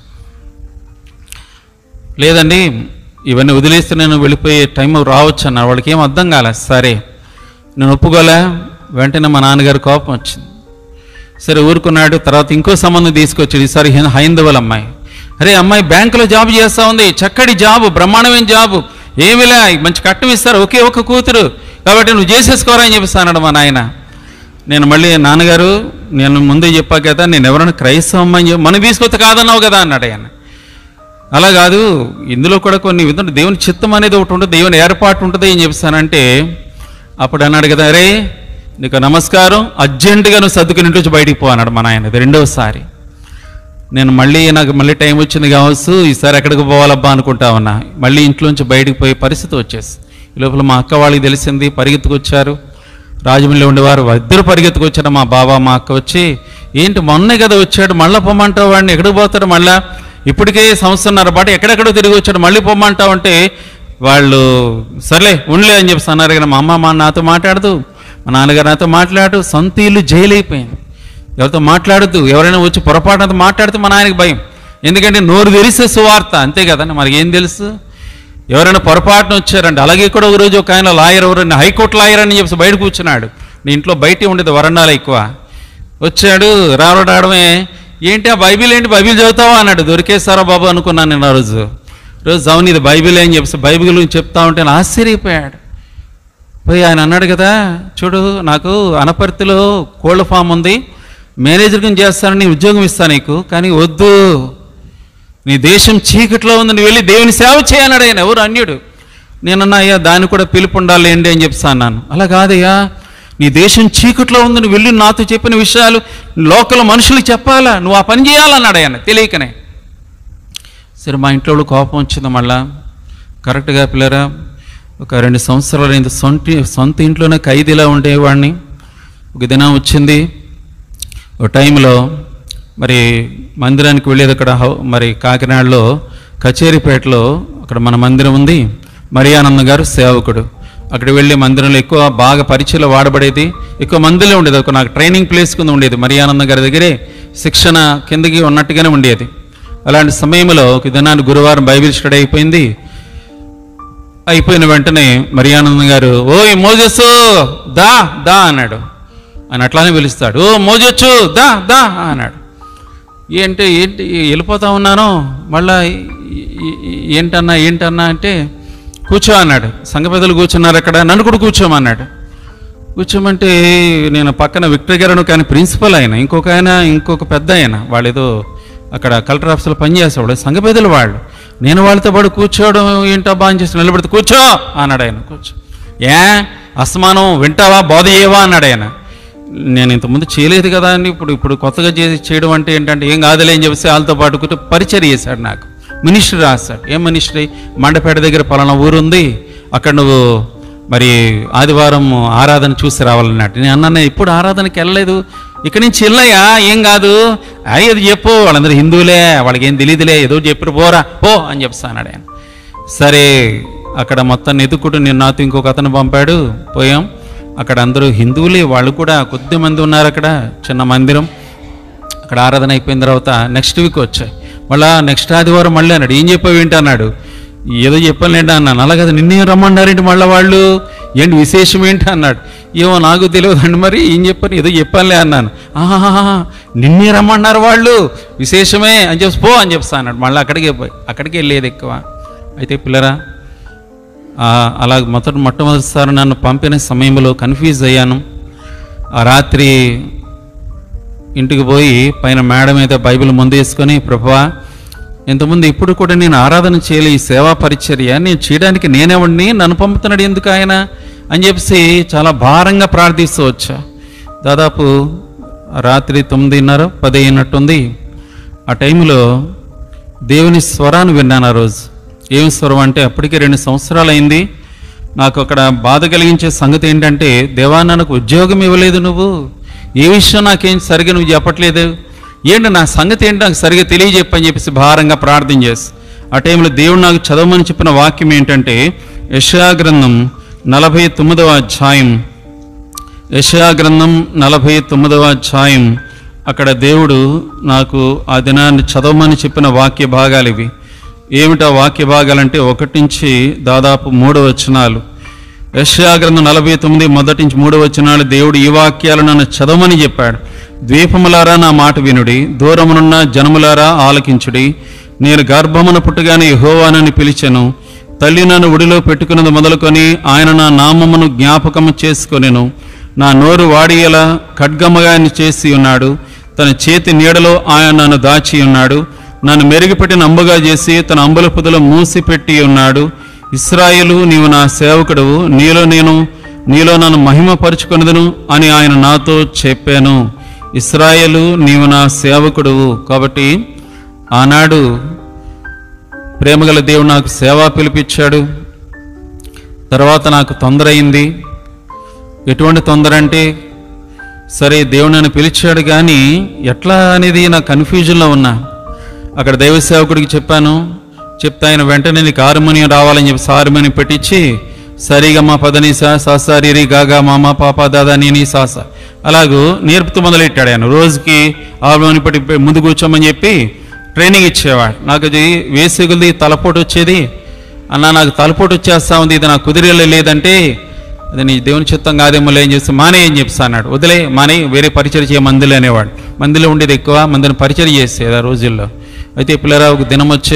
లేదండి ఇవన్నీ వదిలేస్తే నేను వెళ్ళిపోయే టైం రావచ్చు అన్నారు వాళ్ళకి ఏం అర్థం కాలే సరే నేను ఒప్పుకోలే వెంటనే మా నాన్నగారు కోపం వచ్చింది సరే ఊరుకున్నాడు తర్వాత ఇంకో సంబంధం తీసుకొచ్చాడు ఈసారి హై- హైందవుల అమ్మాయి అరే అమ్మాయి బ్యాంకులో జాబ్ చేస్తూ ఉంది చక్కటి జాబ్ బ్రహ్మాండమైన జాబ్ ఏమిలా మంచి కట్నం ఇస్తారు ఒకే ఒక కూతురు కాబట్టి నువ్వు చేసేసుకోరా అని చెప్పేసి అన్నాడు మా నాయన నేను మళ్ళీ నాన్నగారు నేను ముందే చెప్పా కదా నేను ఎవరైనా క్రైస్తవం అని చెప్పి మనం తీసుకొస్తే కాదన్నావు కదా అన్నాడు ఆయన అలా కాదు ఇందులో కూడా కొన్ని విధంగా దేవుని చిత్తం అనేది ఒకటి ఉంటుంది దేవుని ఏర్పాటు ఉంటుంది అని చెప్పానంటే అప్పుడు అన్నాడు కదా అరే నీకు నమస్కారం అర్జెంటుగా నువ్వు సర్దుకుని ఇంటి నుంచి బయటికి పో అన్నాడు మా నాయన ఇది రెండవసారి నేను మళ్ళీ నాకు మళ్ళీ టైం వచ్చింది కావచ్చు ఈసారి ఎక్కడికి పోవాలబ్బా అనుకుంటా ఉన్నా మళ్ళీ ఇంట్లోంచి బయటికి పోయే పరిస్థితి వచ్చేసి ఈ లోపల మా అక్క వాళ్ళకి తెలిసింది పరిగెత్తుకొచ్చారు రాజమండ్రిలో ఉండేవారు ఇద్దరు పరిగెత్తుకొచ్చారు మా బాబా మా అక్క వచ్చి ఏంటి మొన్నే కదా వచ్చాడు మళ్ళీ పొమ్మంటావు వాడిని ఎక్కడికి పోతాడు మళ్ళా ఇప్పటికే సంవత్సరంన్నర పాటు ఎక్కడెక్కడో తిరిగి వచ్చాడు మళ్ళీ పొమ్మంటావు అంటే వాళ్ళు సర్లే ఉండలే అని చెప్పి అన్నారు కానీ మా అమ్మ మా నాతో మాట్లాడదు మా నాన్నగారు నాతో మాట్లాడు సొంత ఇల్లు జైలు అయిపోయింది ఎవరితో మాట్లాడద్దు ఎవరైనా వచ్చి పొరపాటున మాట్లాడితే మా నాయనకి భయం ఎందుకంటే నోరు తెరిస్తే సువార్త అంతే కదండి మనకి ఏం తెలుసు ఎవరైనా పొరపాటున వచ్చారండి అలాగే కూడా ఒక రోజు ఒక ఆయన లాయర్ ఎవరైనా హైకోర్టు లాయర్ అని చెప్పి బయట కూర్చున్నాడు నీ ఇంట్లో బయటే ఉండేది వరండాలు ఎక్కువ వచ్చాడు రావడమే ఏంటి ఆ బైబిల్ ఏంటి బైబిల్ చదువుతావా అన్నాడు దొరికేస్తారా బాబు అనుకున్నాను నేను ఆ రోజు రోజు అవును ఇది బైబిల్ అని చెప్పి బైబిల్ గురించి చెప్తా ఉంటే నేను ఆశ్చర్యపోయాడు పోయి ఆయన అన్నాడు కదా చూడు నాకు అనపర్తిలో కోళ్ళ ఫామ్ ఉంది మేనేజర్ కింద చేస్తానని ఉద్యోగం ఇస్తా నీకు కానీ వద్దు నీ దేశం చీకట్లో ఉంది నువ్వు వెళ్ళి దేవుని సేవ చేయన్నాడు ఆయన ఎవరు అన్యుడు నేనన్నా అయ్యా దాన్ని కూడా పిలుపు ఉండాలి ఏంటి అని చెప్పి అన్నాను అలా కాదయ్యా నీ దేశం చీకట్లో ఉంది నువ్వు వెళ్ళి నాతో చెప్పిన విషయాలు లోకల్ మనుషులకు చెప్పాలా నువ్వు ఆ పని చేయాలన్నాడు ఆయన తెలియకనే సరే మా ఇంట్లో వాళ్ళు కోపం వచ్చింది మళ్ళా కరెక్ట్గా పిల్లరా ఒక రెండు సంవత్సరాలు ఇంత సొంత సొంత ఇంట్లోనే ఖైదీలా ఉండేవాడిని ఒక దినం వచ్చింది ఒక టైంలో మరి మందిరానికి వెళ్ళేది అక్కడ హౌ- మరి కాకినాడలో కచేరీపేటలో అక్కడ మన మందిరం ఉంది మరియానంద గారు సేవకుడు అక్కడ వెళ్ళి మందిరంలో ఎక్కువ బాగా పరిచయలో వాడబడేది ఎక్కువ మందిలో ఉండేది ఒక నాకు ట్రైనింగ్ ప్లేస్ కింద ఉండేది మరియానంద గారి దగ్గరే శిక్షణ కిందకి ఉన్నట్టుగానే ఉండేది అలాంటి సమయంలో ఒక దినాన్ని గురువారం బైబిల్ స్టడీ అయిపోయింది అయిపోయిన వెంటనే మరియానంద గారు ఓయ్ మోజస్సు దా దా అన్నాడు ఆయన అట్లానే పిలుస్తాడు ఓ మోజొచ్చు దా దా అన్నాడు ఏంటి ఏంటి వెళ్ళిపోతా ఉన్నాను మళ్ళా ఈ- ఈ- ఈ- ఏంటన్నా ఏంటన్నా అంటే కూర్చో అన్నాడు సంఘ పెద్దలు కూర్చున్నారు అక్కడ నన్ను కూడా కూర్చోమన్నాడు కూర్చోమంటే నేను పక్కన విక్టర్ గారు కానీ ప్రిన్సిపల్ ఆయన ఇంకొక ఆయన ఇంకొక పెద్ద ఆయన వాళ్ళు ఏదో అక్కడ కలెక్టర్ ఆఫీసులో పనిచేసేవాడు సంఘ పెద్దలు వాళ్ళు నేను వాళ్ళతో పాటు కూర్చోవడం ఏంటబ్బా అని చేసి నిలబడితే కూర్చో అన్నాడు ఆయన కూర్చో ఏ అసమానం వింటావా బోధ చేయవా అన్నాడు ఆయన నేను ఇంతకుముందు చేయలేదు కదా అని ఇప్పుడు ఇప్పుడు కొత్తగా చేసి చేయడం అంటే ఏంటంటే ఏం కాదులే అని చెప్పేసి వాళ్ళతో పాటు కూర్చో పరిచయం చేశాడు నాకు మినిస్టర్ రాస్తాడు ఏం మినిస్ట్రీ మండపేట దగ్గర పలానా ఊరు ఉంది అక్కడ నువ్వు మరి ఆదివారం ఆరాధన చూసి రావాలన్నట్టు నేను అన్నాను ఇప్పుడు ఆరాధనకి వెళ్ళలేదు ఇక్కడి నుంచి వెళ్ళయ్యా ఏం కాదు అయ్యి అది చెప్పు వాళ్ళందరూ హిందువులే వాళ్ళకి ఏం తెలియదులే ఏదో చెప్పారు పోరా పో అని చెప్పి అన్నాడు ఆయన సరే అక్కడ మొత్తం ఎదుక్కుంటూ నేను నాతో ఇంకొక అతను పంపాడు పోయాం అక్కడ అందరూ హిందువులే వాళ్ళు కూడా కొద్ది మంది ఉన్నారు అక్కడ చిన్న మందిరం అక్కడ ఆరాధన అయిపోయిన తర్వాత నెక్స్ట్ వీక్ వచ్చాయి మళ్ళా నెక్స్ట్ ఆదివారం మళ్ళీ అన్నాడు ఏం చెప్పావు ఏంటి అన్నాడు ఏదో చెప్పలేంటి అన్నాను అలా కదా నిన్నే రమ్మన్నారేంటి మళ్ళీ వాళ్ళు ఏంటి విశేషం ఏంటి అన్నాడు ఏమో నాకు తెలియదండి మరి ఏం చెప్పాను ఏదో చెప్పానులే అన్నాను ఆహా నిన్నే రమ్మన్నారు వాళ్ళు విశేషమే అని చెప్పి పో అని చెప్తా అన్నాడు మళ్ళీ అక్కడికే పోయి అక్కడికి వెళ్ళేది ఎక్కువ అయితే పిల్లరా ఆ, అలా మొదటి మొట్టమొదటిసారి నన్ను పంపిన సమయంలో కన్ఫ్యూజ్ అయ్యాను ఆ రాత్రి ఇంటికి పోయి పైన మేడ మీద బైబిల్ ముందు వేసుకొని ప్రభువా ఇంతకుముందు ఇప్పుడు కూడా నేను ఆరాధన చేయలే ఈ సేవా పరిచర్య నేను చేయడానికి నేనేవాడిని నన్ను పంపుతున్నాడు ఎందుకు ఆయన అని చెప్పేసి చాలా భారంగా ప్రార్థిస్తూ వచ్చా దాదాపు రాత్రి తొమ్మిదిన్నర పది అయినట్టుంది ఆ టైంలో దేవుని స్వరాన్ని విన్నాను ఆ రోజు ఏం స్వరం అంటే అప్పటికే రెండు సంవత్సరాలు అయింది నాకు అక్కడ బాధ కలిగించే సంగతి ఏంటంటే దేవా నాకు ఉద్యోగం ఇవ్వలేదు నువ్వు ఏ విషయం నాకేం సరిగా నువ్వు చెప్పట్లేదు ఏంటి నా సంగతి ఏంటి నాకు సరిగా తెలియజెప్పని చెప్పేసి భారంగా ప్రార్థన చేసి ఆ టైంలో దేవుడు నాకు చదవమని చెప్పిన వాక్యం ఏంటంటే యెషయా గ్రంథం నలభై తొమ్మిదవ అధ్యాయం యెషయా గ్రంథం నలభై తొమ్మిదవ అధ్యాయం అక్కడ దేవుడు నాకు ఆ దినాన్ని చదవమని చెప్పిన వాక్య భాగాలు ఇవి ఏమిటా వాక్య భాగాలంటే ఒకటి నుంచి దాదాపు మూడు వచనాలు యెషయా గ్రంథం నలభై తొమ్మిది మొదటి నుంచి మూడు వచనాలు దేవుడు ఈ వాక్యాలు నన్ను చదవమని చెప్పాడు ద్వీపములారా నా మాట వినుడి దూరమునున్న జనములారా ఆలకించుడి నేను గర్భమున పుట్టగానే యెహోవానని పిలిచెను తల్లి నన్ను ఉడిలో పెట్టుకున్నది మొదలుకొని ఆయన నా నామమును జ్ఞాపకము చేసుకొనెను నా నోరు వాడియలా ఖడ్గమ్మగా చేసి ఉన్నాడు తన చేతి నీడలో ఆయన నన్ను దాచి ఉన్నాడు నన్ను మెరుగుపెట్టి అంబుగా చేసి తన అంబుల పొదలో మూసిపెట్టి ఉన్నాడు ఇస్రాయేలు నీవు నా సేవకుడువు నీలో నేను నీలో నన్ను మహిమపరుచుకొనదును అని ఆయన నాతో చెప్పాను ఇస్రాయేలు నీవు నా సేవకుడువు కాబట్టి ఆనాడు ప్రేమగల దేవుడు నాకు సేవా పిలిపించాడు తర్వాత నాకు తొందర అయింది ఎటువంటి తొందర అంటే సరే దేవుడు నన్ను పిలిచాడు కానీ ఎట్లా అనేది నా కన్ఫ్యూజన్లో ఉన్నా అక్కడ దైవ సేవకుడికి చెప్పాను చెప్తే ఆయన వెంటనే నీకు హార్మోనియం రావాలని చెప్పి హార్మోనియం పెట్టించి సరిగా మా పదని సా సాసా రిరి గాగా మామ పాప దాదా నీని సాస అలాగూ నేర్పుతూ మొదలెట్టాడు ఆయన రోజుకి హార్మోనియం పెట్టి ముందు కూర్చోమని చెప్పి ట్రైనింగ్ ఇచ్చేవాడు నాకు అది వేసుగులది తలపోటు వచ్చేది అన్న నాకు తలపోటు వచ్చేస్తా ఉంది ఇది నాకు కుదిరేలా లేదంటే అది నీ దేవుని చిత్తం కాదేమో ఏం చేస్తే మానే ఏం చెప్తా అన్నాడు వదిలే మానే వేరే పరిచయం చేయ మందులు అనేవాడు మందులో ఉండేది ఎక్కువ మందుని పరిచయం చేసేది ఆ రోజుల్లో అయితే పిల్లరా ఒక దినం వచ్చే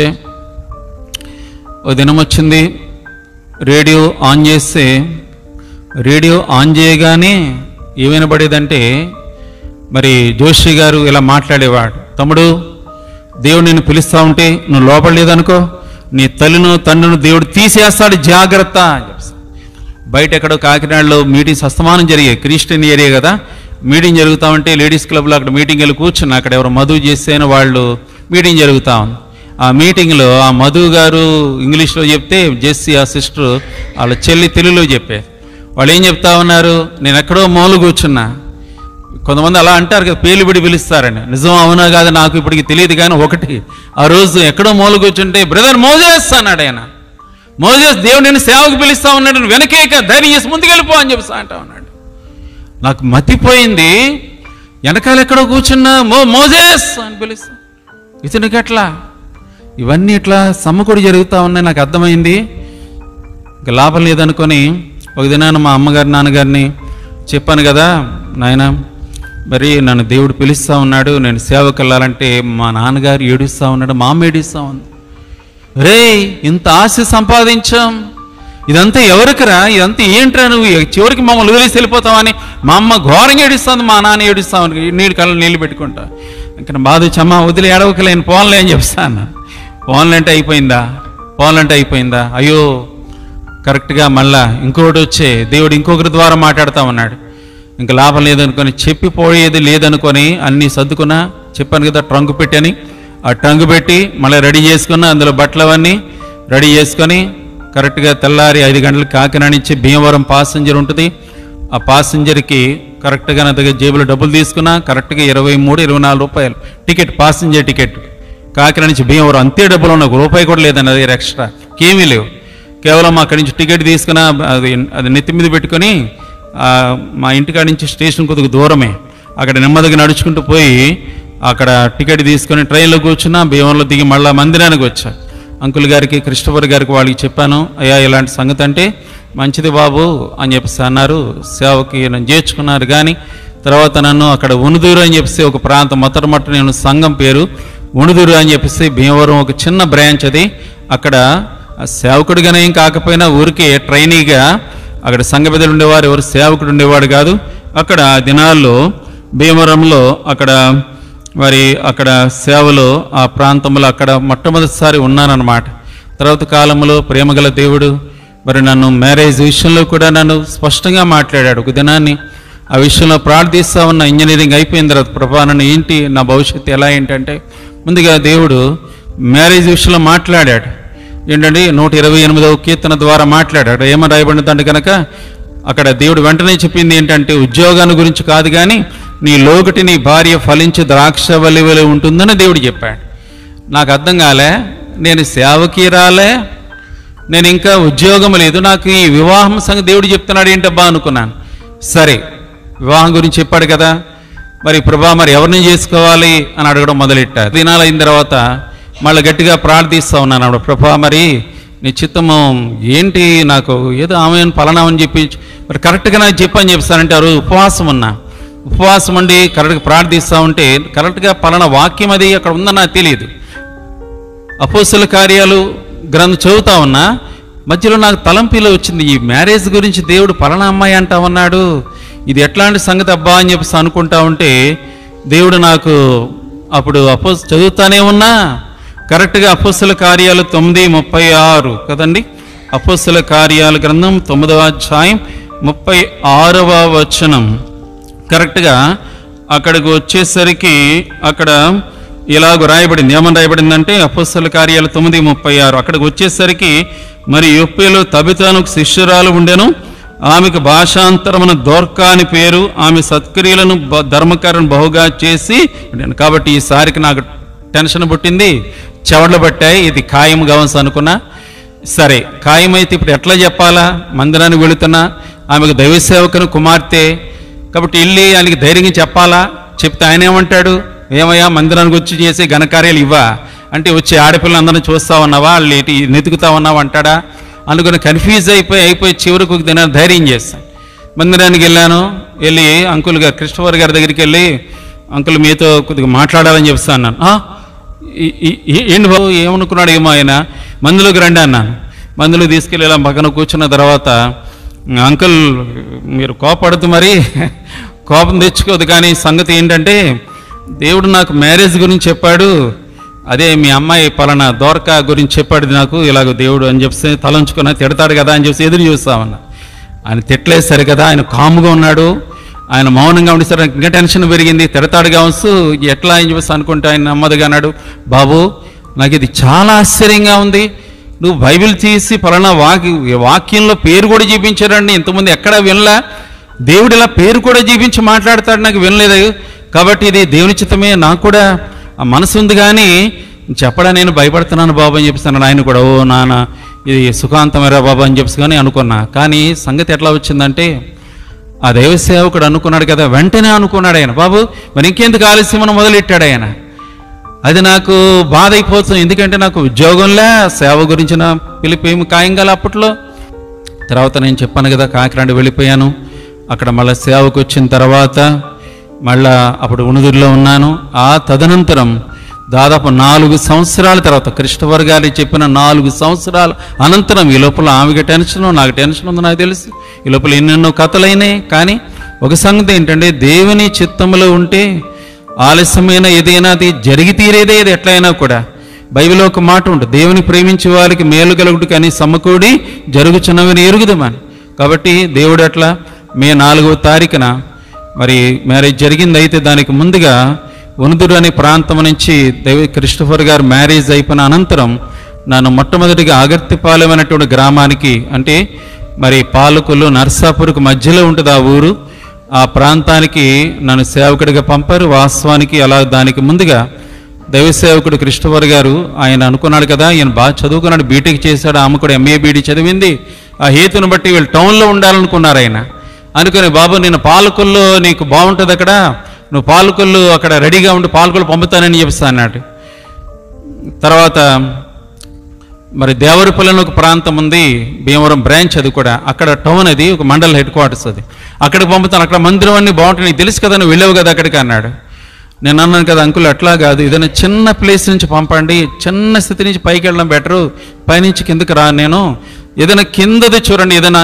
ఒక దినం వచ్చింది రేడియో ఆన్ చేస్తే రేడియో ఆన్ చేయగానే ఏమైనా పడేదంటే మరి జోషి గారు ఇలా మాట్లాడేవాడు తమ్ముడు దేవుడు నిన్ను పిలుస్తా ఉంటే నువ్వు లోపల లేదనుకో నీ తల్లిను తండ్రిను దేవుడు తీసేస్తాడు జాగ్రత్త అని చెప్పేసి బయట ఎక్కడో కాకినాడలో మీటింగ్స్ అస్తమానం జరిగాయి క్రిస్టియన్ ఏరియా కదా మీటింగ్ జరుగుతా ఉంటే లేడీస్ క్లబ్లో అక్కడ మీటింగ్ వెళ్ళి కూర్చున్నా అక్కడ ఎవరు మధు చేస్తేనే వాళ్ళు మీటింగ్ జరుగుతా ఉంది ఆ మీటింగ్లో ఆ మధు గారు ఇంగ్లీష్లో చెప్తే జెస్సీ ఆ సిస్టర్ వాళ్ళ చెల్లి తెలుగులో చెప్పే వాళ్ళు ఏం చెప్తా ఉన్నారు నేను ఎక్కడో మూల కూర్చున్నా కొంతమంది అలా అంటారు కదా పేలిబడి పిలుస్తారని నిజం అవునా కాదు నాకు ఇప్పటికి తెలియదు కానీ ఒకటి ఆ రోజు ఎక్కడో మూల కూర్చుంటే బ్రదర్ మోజేస్ అన్నాడు ఆయన మోజేస్ దేవుడు నేను సేవకు పిలుస్తా ఉన్నాడు నువ్వు వెనకేక ధైర్యం చేసి ముందుకెళ్ళిపో అని చెప్పి అంటా ఉన్నాడు నాకు మతిపోయింది వెనకాల ఎక్కడో కూర్చున్నా మో మోజేస్ అని పిలుస్తా ఇతనికి ఎట్లా ఇవన్నీ ఇట్లా సమ్మకుడు జరుగుతూ ఉన్నాయి నాకు అర్థమైంది ఇంకా లాభం లేదనుకొని ఒక దినాన మా అమ్మగారి నాన్నగారిని చెప్పాను కదా నాయన మరి నన్ను దేవుడు పిలుస్తూ ఉన్నాడు నేను సేవకు వెళ్ళాలంటే మా నాన్నగారు ఏడుస్తూ ఉన్నాడు మా అమ్మ ఏడుస్తూ ఉంది రే ఇంత ఆశ సంపాదించాం ఇదంతా ఎవరికిరా ఇదంతా ఏంట్రా నువ్వు చివరికి మమ్మల్ని వదిలేసి వెళ్ళిపోతావని మా అమ్మ ఘోరంగా ఏడుస్తుంది మా నాన్న ఏడుస్తా నీళ్ళు కళ్ళు నీళ్ళు పెట్టుకుంటా ఇంకా బాధ చమ్మ వదిలి ఏడవకలేని పోన్లే అని చెప్తాను పోన్లే అంటే అయిపోయిందా పోన్లే అంటే అయిపోయిందా అయ్యో కరెక్ట్గా మళ్ళా ఇంకొకటి వచ్చే దేవుడు ఇంకొకరి ద్వారా మాట్లాడుతూ ఉన్నాడు ఇంకా లాభం లేదనుకొని చెప్పిపోయేది లేదనుకొని అన్నీ సర్దుకున్నా చెప్పాను కదా ట్రంక్ పెట్టని ఆ ట్రంక్ పెట్టి మళ్ళీ రెడీ చేసుకున్నా అందులో బట్టలు అవన్నీ రెడీ చేసుకొని కరెక్ట్గా తెల్లారి ఐదు గంటలకు కాకినాడ నుంచి భీమవరం పాసెంజర్ ఉంటుంది ఆ పాసెంజర్కి కరెక్ట్గా నా దగ్గర జేబులో డబ్బులు తీసుకున్నా కరెక్ట్గా ఇరవై మూడు ఇరవై నాలుగు రూపాయలు టికెట్ పాసెంజర్ టికెట్ కాకినాడ నుంచి భీమవరం అంతే డబ్బులు ఉన్నాయి ఒక రూపాయి కూడా లేదండి అది ఎక్స్ట్రా ఏమీ లేవు కేవలం అక్కడి నుంచి టికెట్ తీసుకున్న అది అది నెత్తి మీద పెట్టుకొని ఆ, మా ఇంటికాడ నుంచి స్టేషన్ కొద్దిగా దూరమే అక్కడ నెమ్మదిగా నడుచుకుంటూ పోయి అక్కడ టికెట్ తీసుకొని ట్రైన్లో కూర్చున్నా భీమంలో దిగి మళ్ళా మందిరానికి వచ్చా అంకుల్ గారికి క్రిస్టఫర్ గారికి వాళ్ళకి చెప్పాను అయ్యా ఇలాంటి సంగతి అంటే మంచిది బాబు అని చెప్పేసి అన్నారు సేవకి నన్ను చేర్చుకున్నారు కానీ తర్వాత నన్ను అక్కడ ఉనుదూరు అని చెప్పేసి ఒక ప్రాంతం మొట్టమొదటి నేను సంఘం పేరు ఉణుదూరు అని చెప్పేసి భీమవరం ఒక చిన్న బ్రాంచ్ అది అక్కడ ఆ సేవకుడిగానే ఏం కాకపోయినా ఊరికే ట్రైనీగా అక్కడ సంఘ పెద్దలు ఉండేవారు ఎవరు సేవకుడు ఉండేవాడు కాదు అక్కడ ఆ దినాల్లో భీమవరంలో అక్కడ మరి అక్కడ సేవలో ఆ ప్రాంతంలో అక్కడ మొట్టమొదటిసారి ఉన్నానన్నమాట తర్వాత కాలంలో ప్రేమగల దేవుడు మరి నన్ను మ్యారేజ్ విషయంలో కూడా నన్ను స్పష్టంగా మాట్లాడాడు ఒక దినాన్ని ఆ విషయంలో ప్రార్థిస్తా ఉన్న ఇంజనీరింగ్ అయిపోయిన తర్వాత ప్రభా నన్ను ఏంటి నా భవిష్యత్తు ఎలా ఏంటంటే ముందుగా దేవుడు మ్యారేజ్ విషయంలో మాట్లాడాడు ఏంటంటే నూట ఇరవై ఎనిమిదవ కీర్తన ద్వారా మాట్లాడాడు ఏమని రాయబడినదంటే కనుక అక్కడ దేవుడు వెంటనే చెప్పింది ఏంటంటే ఉద్యోగాన్ని గురించి కాదు కానీ నీ లోకటి నీ భార్య ఫలించి ద్రాక్ష వలి వలి ఉంటుందని దేవుడు చెప్పాడు నాకు అర్థం కాలే నేను సేవకి రాలే నేను ఇంకా ఉద్యోగం లేదు నాకు ఈ వివాహం సంగతి దేవుడు చెప్తున్నాడు ఏంటబ్బా అనుకున్నాను సరే వివాహం గురించి చెప్పాడు కదా మరి ప్రభా మరి ఎవరిని చేసుకోవాలి అని అడగడం మొదలెట్టారు దినాలు అయిన తర్వాత మళ్ళీ గట్టిగా ప్రార్థిస్తా ఉన్నాను అప్పుడు ప్రభా మరి నీ చిత్తము ఏంటి నాకు ఏదో ఆమె పలానా అని చెప్పి మరి కరెక్ట్గా నాకు చెప్పని చెప్తానంటే ఆ రోజు ఉపవాసం ఉన్నా ఉపవాసం ఉండి కరెక్ట్గా ప్రార్థిస్తూ ఉంటే కరెక్ట్గా పలానా వాక్యం అది అక్కడ ఉందని నాకు తెలియదు అపోస్తుల కార్యాలు గ్రంథం చదువుతా ఉన్నా మధ్యలో నాకు తలంపిలో వచ్చింది ఈ మ్యారేజ్ గురించి దేవుడు పలానా అమ్మాయి అంటా ఉన్నాడు ఇది ఎట్లాంటి సంగతి అబ్బా అని చెప్పేసి అనుకుంటా ఉంటే దేవుడు నాకు అప్పుడు అపో చదువుతానే ఉన్నా కరెక్ట్గా అపోస్తుల కార్యాలు తొమ్మిది ముప్పై ఆరు కదండి అపోస్తుల కార్యాల గ్రంథం తొమ్మిదవ అధ్యాయం ముప్పై ఆరవ వచనం కరెక్ట్గా అక్కడికి వచ్చేసరికి అక్కడ ఇలాగ రాయబడింది ఏమని రాయబడిందంటే అపస్సుల కార్యాలు తొమ్మిది ముప్పై ఆరు అక్కడికి వచ్చేసరికి మరి యుప్పేలో తబితానుకు శిష్యురాలు ఉండెను ఆమెకు భాషాంతరమున దోర్కా అని పేరు ఆమె సత్క్రియలను బ- ధర్మకార్యం బహుగా చేసి ఉండెను. కాబట్టి ఈసారికి నాకు టెన్షన్ పుట్టింది చెవడ్లు పట్టాయి ఇది ఖాయం గవన్స్ అనుకున్నా సరే ఖాయమైతే ఇప్పుడు ఎట్లా చెప్పాలా మందిరానికి వెళుతున్నా ఆమెకు దైవ సేవకుని కుమార్తె కాబట్టి వెళ్ళి ఆయనకి ధైర్యంగా చెప్పాలా చెప్తే ఆయన ఏమంటాడు ఏమయ్యా మందిరానికి వచ్చి చేసే ఘనకార్యాలు ఇవ్వా అంటే వచ్చి ఆడపిల్లలందరినీ చూస్తా ఉన్నావా వాళ్ళు ఇటు నెతుకుతా ఉన్నావా అంటాడా అనుకుని కన్ఫ్యూజ్ అయిపోయి అయిపోయి చివరికి ఒక దిన ధైర్యం చేస్తాను మందిరానికి వెళ్ళాను వెళ్ళి అంకుల్ గారు కృష్ణవర్ గారి దగ్గరికి వెళ్ళి అంకుల్ మీతో కొద్దిగా మాట్లాడాలని చెప్తా అన్నాను "ఆ? ఈ- ఈ- ఈ- ఏంటి బాబు ఏమనుకున్నాడు ఏమో ఆయన మందులోకి రండి అన్నాను మందులో తీసుకెళ్ళి ఇలా పక్కన కూర్చున్న తర్వాత అంకుల్ మీరు కోపడుతూ మరి కోపం తెచ్చుకోదు కానీ సంగతి ఏంటంటే దేవుడు నాకు మ్యారేజ్ గురించి చెప్పాడు అదే మీ అమ్మాయి పలానా దోరక గురించి చెప్పాడు నాకు ఇలాగ దేవుడు అని చెప్పి తలంచుకున్నా తిడతాడు కదా అని చెప్పి ఎదురు చూస్తామన్నా ఆయన తిట్టలేసారు కదా ఆయన కాముగా ఉన్నాడు ఆయన మౌనంగా ఉండేసరికి నాకు ఇంకా టెన్షన్ పెరిగింది తిడతాడు కావచ్చు ఎట్లా అని చెప్పేసి అనుకుంటే ఆయన నెమ్మదిగా అన్నాడు బాబు నాకు ఇది చాలా ఆశ్చర్యంగా ఉంది నువ్వు బైబిల్ తీసి పలానా వాక్య వాక్యంలో పేరు కూడా చూపించాడండి ఇంతకుముందు ఎక్కడా వినలా దేవుడు ఇలా పేరు కూడా జీవించి మాట్లాడతాడు నాకు వినలేదు కాబట్టి ఇది దేవుని చిత్తమే నాకు కూడా ఆ మనసు ఉంది కానీ చెప్పడా నేను భయపడుతున్నాను బాబు అని చెప్పేసి ఆయన కూడా ఓ నాన్న ఇది సుఖాంతమేరా బాబు అని చెప్పేసి కానీ అనుకున్నా కానీ సంగతి ఎట్లా వచ్చిందంటే ఆ దైవ సేవకుడు అనుకున్నాడు కదా వెంటనే అనుకున్నాడు ఆయన బాబు మరి ఇంకెందుకు ఆలస్యం అని మొదలెట్టాడు ఆయన అది నాకు బాధ అయిపోతుంది ఎందుకంటే నాకు ఉద్యోగంలే సేవ గురించిన పిలిపి ఏమి ఖాయం కాలే అప్పట్లో తర్వాత నేను చెప్పాను కదా కాకినాడ వెళ్ళిపోయాను అక్కడ మళ్ళీ సేవకు వచ్చిన తర్వాత మళ్ళా అప్పుడు ఉణుదురిలో ఉన్నాను ఆ తదనంతరం దాదాపు నాలుగు సంవత్సరాల తర్వాత కృష్ణవర్ గారి చెప్పిన నాలుగు సంవత్సరాల అనంతరం ఈ లోపల ఆమెకి టెన్షన్ నాకు టెన్షన్ ఉంది నాకు తెలుసు ఈ లోపల ఎన్నెన్నో కథలైనాయి కానీ ఒక సంగతి ఏంటంటే దేవుని చిత్తములో ఉంటే ఆలస్యమైన ఏదైనా అది జరిగి తీరేదే ఇది ఎట్లయినా కూడా బైబిల్లో ఒక మాట ఉంటుంది దేవుని ప్రేమించే వారికి మేలు కలుగుడు కానీ సమకూడి జరుగుచున్నవని ఎరుగుదమని కాబట్టి దేవుడు అట్లా మే నాలుగవ తారీఖున మరి మ్యారేజ్ జరిగింది అయితే దానికి ముందుగా ఉనుదురు అనే ప్రాంతం నుంచి దైవ క్రిస్టఫర్ గారు మ్యారేజ్ అయిపోయిన అనంతరం నన్ను మొట్టమొదటిగా అగర్తిపాలెం అనేటువంటి గ్రామానికి అంటే మరి పాలకులు నర్సాపూర్కు మధ్యలో ఉంటుంది ఆ ఊరు ఆ ప్రాంతానికి నన్ను సేవకుడిగా పంపారు వాస్తవానికి అలా దానికి ముందుగా దైవ సేవకుడు కృష్ణవర్ గారు ఆయన అనుకున్నాడు కదా ఈయన బాగా చదువుకున్నాడు బీటెక్ చేశాడు ఆమె కూడా ఎంఏ బీడీ చదివింది ఆ హేతును బట్టి వీళ్ళు టౌన్లో ఉండాలనుకున్నారు ఆయన అనుకుని బాబు నేను పాలకుల్లో నీకు బాగుంటుంది అక్కడ నువ్వు పాలకులు అక్కడ రెడీగా ఉండి పాలకులు పంపుతానని చెప్పిస్తా అన్నాడు తర్వాత మరి దేవరపల్లిని ఒక ప్రాంతం ఉంది భీమవరం బ్రాంచ్ అది కూడా అక్కడ టౌన్ అది ఒక మండల్ హెడ్ క్వార్టర్స్ అది అక్కడికి పంపుతాను అక్కడ మందిరం అన్ని బాగుంటుంది నీకు తెలుసు కదా నువ్వు వెళ్ళావు కదా అక్కడికి అన్నాడు నేను అన్నాను కదా అంకుల్ అట్లా కాదు ఏదైనా చిన్న ప్లేస్ నుంచి పంపండి చిన్న స్థితి నుంచి పైకి వెళ్ళడం బెటరు పైనుంచి కిందకి రా నేను ఏదైనా కిందది చూడండి ఏదైనా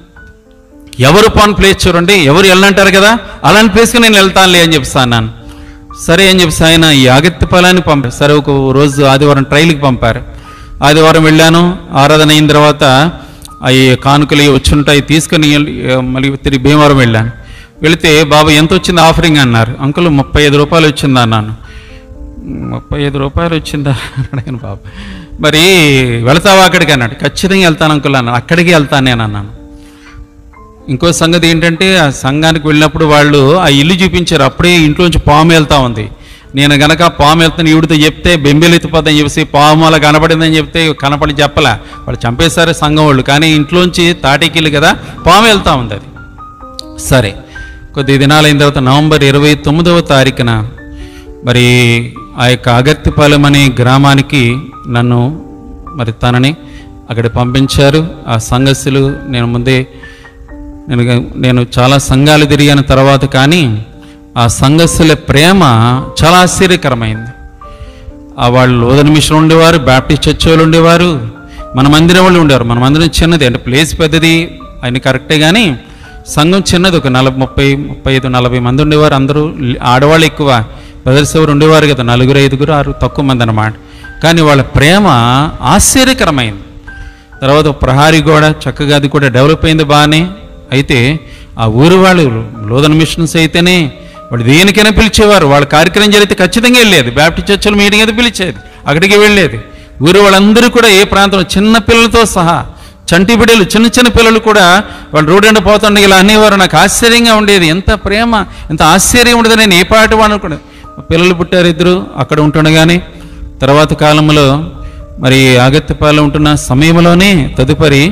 ఎవరు పాన్ ప్లేస్ చూడండి ఎవరు వెళ్ళంటారు కదా అలాంటి ప్లేస్కి నేను వెళ్తానులే అని చెప్తాను అన్నాను సరే అని చెప్పి ఆయన ఈ ఆగత్తిపాలని పంపారు సరే ఒక రోజు ఆదివారం ట్రైల్కి పంపారు ఆదివారం వెళ్ళాను ఆరాధన అయిన తర్వాత అవి కానుకలు ఇవి వచ్చి ఉంటాయి తీసుకొని వెళ్ళి, ఆ, మళ్ళీ తిరిగి భీమవరం వెళ్ళాను వెళితే బాబు ఎంత వచ్చింది ఆఫరింగ్ అన్నారు అంకుల్ ముప్పై ఐదు రూపాయలు వచ్చిందా అన్నాను ముప్పై ఐదు రూపాయలు వచ్చిందా అడిగాను బాబు మరి వెళతావా అక్కడికి అన్నాడు ఖచ్చితంగా వెళ్తాను అంకుల్ అన్నాను అక్కడికి వెళ్తాను నేను అన్నాను ఇంకో సంగతి ఏంటంటే ఆ సంఘానికి వెళ్ళినప్పుడు వాళ్ళు ఆ ఇల్లు చూపించారు అప్పుడే ఇంట్లోంచి పాము వెళ్తా ఉంది నేను గనక పాము వెళ్తాను ఈవిడితో చెప్తే బెంబేలు ఎత్తిపోతాను చెప్పేసి పాము అలా కనపడిందని చెప్తే కనపడి చెప్పలే వాళ్ళు చంపేశారు సంఘం వాళ్ళు కానీ ఇంట్లోంచి తాటికిల్లు కదా పాము వెళ్తా ఉంది అది సరే కొద్ది దినాలైన తర్వాత నవంబర్ ఇరవై తొమ్మిదవ తారీఖున మరి ఆ యొక్క అగత్తిపాలెం అనే గ్రామానికి నన్ను మరి తనని అక్కడ పంపించారు ఆ సంఘస్సులు నేను ముందే నేను నేను చాలా సంఘాలు తిరిగిన తర్వాత కానీ ఆ సంఘస్సుల ప్రేమ చాలా ఆశ్చర్యకరమైంది ఆ వాళ్ళు లోదన మిషన్ ఉండేవారు బ్యాప్టిస్ట్ చర్చ్ వాళ్ళు ఉండేవారు మన మందిరం వాళ్ళు ఉండేవారు మన మందిరం చిన్నది అంటే ప్లేస్ పెద్దది ఆయన కరెక్టే కానీ సంఘం చిన్నది ఒక నలభై ముప్పై ముప్పై ఐదు నలభై మంది ఉండేవారు అందరూ లి- ఆడవాళ్ళు ఎక్కువ బ్రదర్స్ ఎవరు ఉండేవారు కదా నలుగురు ఐదుగురు ఆరు తక్కువ మంది అన్నమాట కానీ వాళ్ళ ప్రేమ ఆశ్చర్యకరమైంది తర్వాత ప్రహారీ గోడ చక్కగా అది కూడా డెవలప్ అయింది బాగానే అయితే ఆ ఊరు వాళ్ళు లోదన మిషన్స్ అయితేనే వాళ్ళు దేనికైనా పిలిచేవారు వాళ్ళ కార్యక్రమం జరిగితే ఖచ్చితంగా వెళ్ళేది బ్యాప్టిస్ట్ చర్చల మీటింగ్ అయితే పిలిచేది అక్కడికి వెళ్ళేది ఊరు వాళ్ళందరూ కూడా ఏ ప్రాంతంలో చిన్న పిల్లలతో సహా చంటి బిడ్డలు చిన్న చిన్న పిల్లలు కూడా వాళ్ళు రోడ్డు ఎండ పోతుండే ఇలా అనేవారు నాకు ఆశ్చర్యంగా ఉండేది ఎంత ప్రేమ ఎంత ఆశ్చర్యం ఉండదు నేను ఏ పాట వాడు కూడా పిల్లలు పుట్టారు ఇద్దరు అక్కడ ఉంటుండగానే తర్వాత కాలంలో మరి ఆగత్యపాలెం ఉంటున్న సమయంలోనే తదుపరి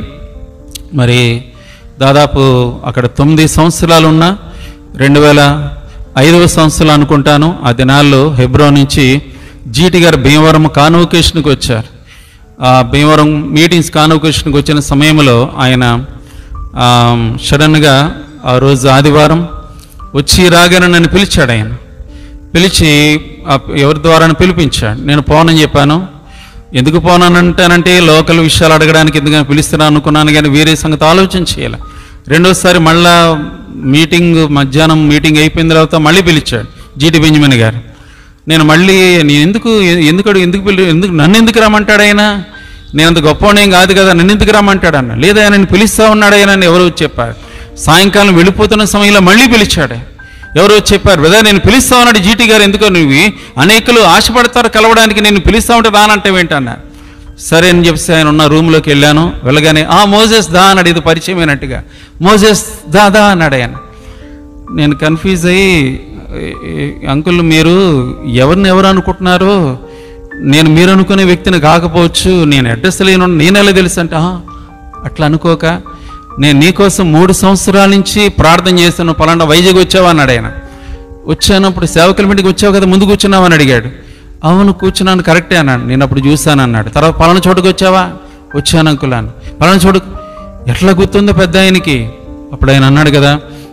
మరి దాదాపు అక్కడ తొమ్మిది సంవత్సరాలు ఉన్న రెండు వేల ఐదవ సంవత్సరాలు అనుకుంటాను ఆ దినాల్లో హెబ్రో నుంచి జీటి గారు భీమవరం కాన్వకేషన్కి వచ్చారు ఆ భీమవరం మీటింగ్స్ కాన్వకేషన్కి వచ్చిన సమయంలో ఆయన ఆ, సడన్గా ఆ రోజు ఆదివారం వచ్చి రాగానే నన్ను పిలిచాడు ఆయన పిలిచి ఆ ఎవరి ద్వారా పిలిపించాడు నేను పోనని చెప్పాను ఎందుకు పోనానంటానంటే లోకల్ విషయాలు అడగడానికి ఎందుకని పిలుస్తున్నాను అనుకున్నాను కానీ వేరే సంగతి ఆలోచన చేయాలి రెండోసారి మళ్ళా మీటింగ్ మధ్యాహ్నం మీటింగ్ అయిపోయిన తర్వాత మళ్ళీ పిలిచాడు జీటి బెంజమిన్ గారు నేను మళ్ళీ నేను ఎందుకు ఎందుకు ఎందుకు పిలి ఎందుకు నన్ను ఎందుకు రమ్మంటాడు ఆయన నేను అంత గొప్పవాడేం కాదు కదా నన్ను ఎందుకు రమ్మంటాడు అన్న లేదా ఆయన పిలుస్తా ఉన్నాడు ఆయన అని ఎవరో వచ్చి చెప్పారు సాయంకాలం వెళ్ళిపోతున్న సమయంలో మళ్ళీ పిలిచాడు ఎవరో వచ్చి చెప్పారు బ్రదర్ నేను పిలుస్తా ఉన్నాడు జీటీ గారు ఎందుకో నువ్వు అనేకులు ఆశపడతారు కలవడానికి నేను పిలుస్తా ఉంటే రానంటే ఏంటన్నారు సరే అని చెప్పి ఆయన ఉన్న రూమ్లోకి వెళ్ళాను వెళ్ళగానే ఆ మోజెస్ దా అన్నాడు ఇది పరిచయం అయినట్టుగా మోజెస్ దా దా అన్నాడు ఆయన నేను కన్ఫ్యూజ్ అయ్యి "ఏ- ఏ- అంకుల్ మీరు ఎవరిని ఎవరు అనుకుంటున్నారు నేను మీరు అనుకునే వ్యక్తిని కాకపోవచ్చు నేను అడ్రస్ లేను నేను ఎలా తెలుసు అంటే "ఆ, అట్లా అనుకోక నేను నీకోసం మూడు సంవత్సరాల నుంచి ప్రార్థన చేస్తాను పలానా వైజాగ్ వచ్చావా అన్నాడు ఆయన వచ్చాను అప్పుడు సేవకుల మీటికి వచ్చావు కదా ముందు కూర్చున్నావు అని అడిగాడు అవును కూర్చున్నాను కరెక్టే అన్నాడు నేను అప్పుడు చూశాను అన్నాడు తర్వాత పలానా చోటుకు వచ్చావా వచ్చాను అంకుల్ అని పలానా చోటు ఎట్లా గుర్తుందో పెద్ద ఆయనకి అప్పుడు ఆయన అన్నాడు కదా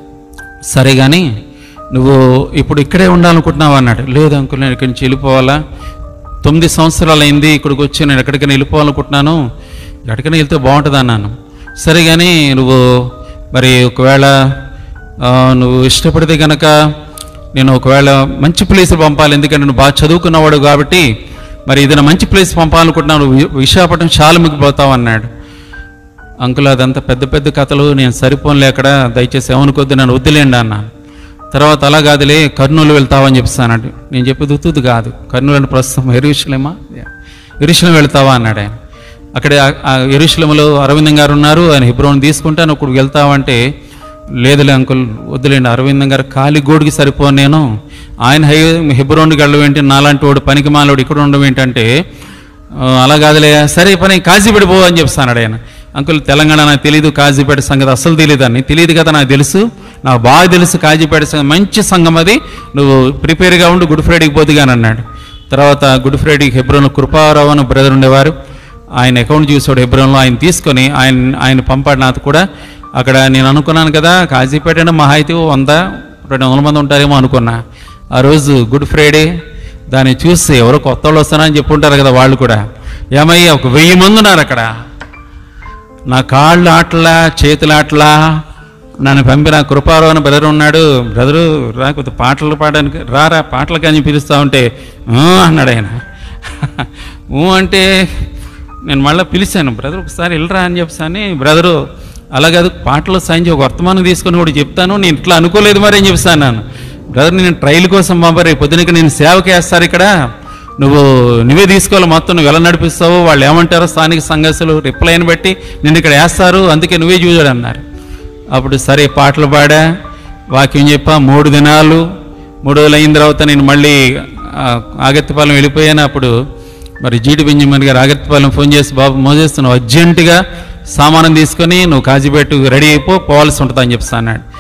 సరే కానీ నువ్వు ఇప్పుడు ఇక్కడే ఉండాలనుకుంటున్నావు అన్నాడు లేదు అంకుల్ నేను ఇక్కడి నుంచి వెళ్ళిపోవాలా తొమ్మిది సంవత్సరాలు అయింది ఇక్కడికి వచ్చి నేను ఎక్కడికైనా వెళ్ళిపోవాలనుకుంటున్నాను ఎక్కడికైనా వెళ్తే బాగుంటుంది అన్నాను సరే కానీ నువ్వు మరి ఒకవేళ ఆ, నువ్వు ఇష్టపడితే కనుక నేను ఒకవేళ మంచి ప్లేస్ పంపాలి ఎందుకంటే నువ్వు బాగా చదువుకున్నవాడు కాబట్టి మరి ఏదైనా మంచి ప్లేస్ పంపాలనుకుంటున్నావు నువ్వు వి- విశాఖపట్నం షాలముకి పోతావు అన్నాడు అంకుల్ అదంతా పెద్ద పెద్ద కథలు నేను సరిపోనులే అక్కడ దయచేసి ఏమనుకోద్దు నన్ను వద్దులేండి అన్న తర్వాత అలా కాదులే కర్నూలు వెళ్తావని చెప్తానండి నేను చెప్పేది ఉత్తుది కాదు కర్నూలు అంటే ప్రస్తుతం ఎరుషులేమా ఎరుషులం వెళ్తావా అన్నాడు ఆయన అక్కడే ఆ- ఆ ఎరుషులంలో అరవిందం గారు ఉన్నారు ఆయన హిబ్రోన్ తీసుకుంటాను అప్పుడు వెళ్తావంటే లేదులే అంకుల్ వద్దులేండి అరవిందం గారు ఖాళీ గోడికి సరిపోను నేను ఆయన హై హిబ్రోన్కి వెళ్ళడం ఏంటి నాలాంటి వాడు పనికి మాలోడు ఇక్కడ ఉండడం ఏంటంటే ఆ, అలా కాదులే సరే పని కాజీపేట పో అని చెప్తాడు ఆయన అంకుల్ తెలంగాణ నాకు తెలియదు కాజీపేట సంగతి అస్సలు తెలియదు అని తెలియదు కదా నాకు తెలుసు నాకు బాగా తెలుసు కాజీపేట సంగతి మంచి సంఘం అది నువ్వు ప్రిపేర్గా ఉండు గుడ్ ఫ్రైడేకి పోతుగాని అన్నాడు తర్వాత గుడ్ ఫ్రైడేకి హెబ్రోన్ కృపారావు అని బ్రదర్ ఉండేవారు ఆయన అకౌంట్ చూసాడు హెబ్రోన్లో ఆయన తీసుకొని ఆయన ఆయన పంపాడు నాకు కూడా అక్కడ నేను అనుకున్నాను కదా కాజీపేట అంటే మహా అయితే ఓ వంద రెండు వందల మంది ఉంటారేమో అనుకున్నా ఆ రోజు గుడ్ ఫ్రైడే దాన్ని చూసి ఎవరో కొత్త వాళ్ళు వస్తారని చెప్పుంటారు కదా వాళ్ళు కూడా ఏమయ్యా ఒక వెయ్యి మంది ఉన్నారు అక్కడ నా కాళ్ళు ఆటలా చేతుల ఆటలా నన్ను పంపిన కృపారావు అని బ్రదర్ ఉన్నాడు బ్రదరు రా కొద్ది పాటలు పాడడానికి రారా పాటలు కానీ పిలుస్తా ఉంటే "ఊ" అన్నాడు ఆయన ఊ అంటే నేను మళ్ళీ పిలిచాను బ్రదర్ ఒకసారి వెళ్ళరా అని చెప్పాను బ్రదరు అలా కాదు పాటలో సాయించి ఒక వర్తమానం తీసుకొని కూడా చెప్తాను నేను ఇట్లా అనుకోలేదు మరి అని చెప్తాను నేను బ్రదర్ నేను ట్రైల్ కోసం పంపరు రేపు పొద్దునకి నేను సేవకి వేస్తారు ఇక్కడ నువ్వు నువ్వే తీసుకోవాలి మొత్తం నువ్వు ఎలా నడిపిస్తావో వాళ్ళు ఏమంటారో స్థానిక సంఘర్షలు రిప్లైని బట్టి నేను ఇక్కడ వేస్తారు అందుకే నువ్వే చూసాడు అన్నారు అప్పుడు సరే పాటలు పాడా వాక్యం చెప్పా మూడు దినాలు మూడు రోజులు అయిన తర్వాత నేను మళ్ళీ ఆ, ఆగత్తిపాలెం వెళ్ళిపోయాను అప్పుడు మరి జీడి బెంజమిన్ గారు ఆగత్తిపాలెం ఫోన్ చేసి బాబు మోసేస్తున్నావు అర్జెంటుగా సామానం తీసుకొని నువ్వు కాజీపేట రెడీ అయిపో పోవాల్సి ఉంటుంది అని చెప్తా అన్నాడు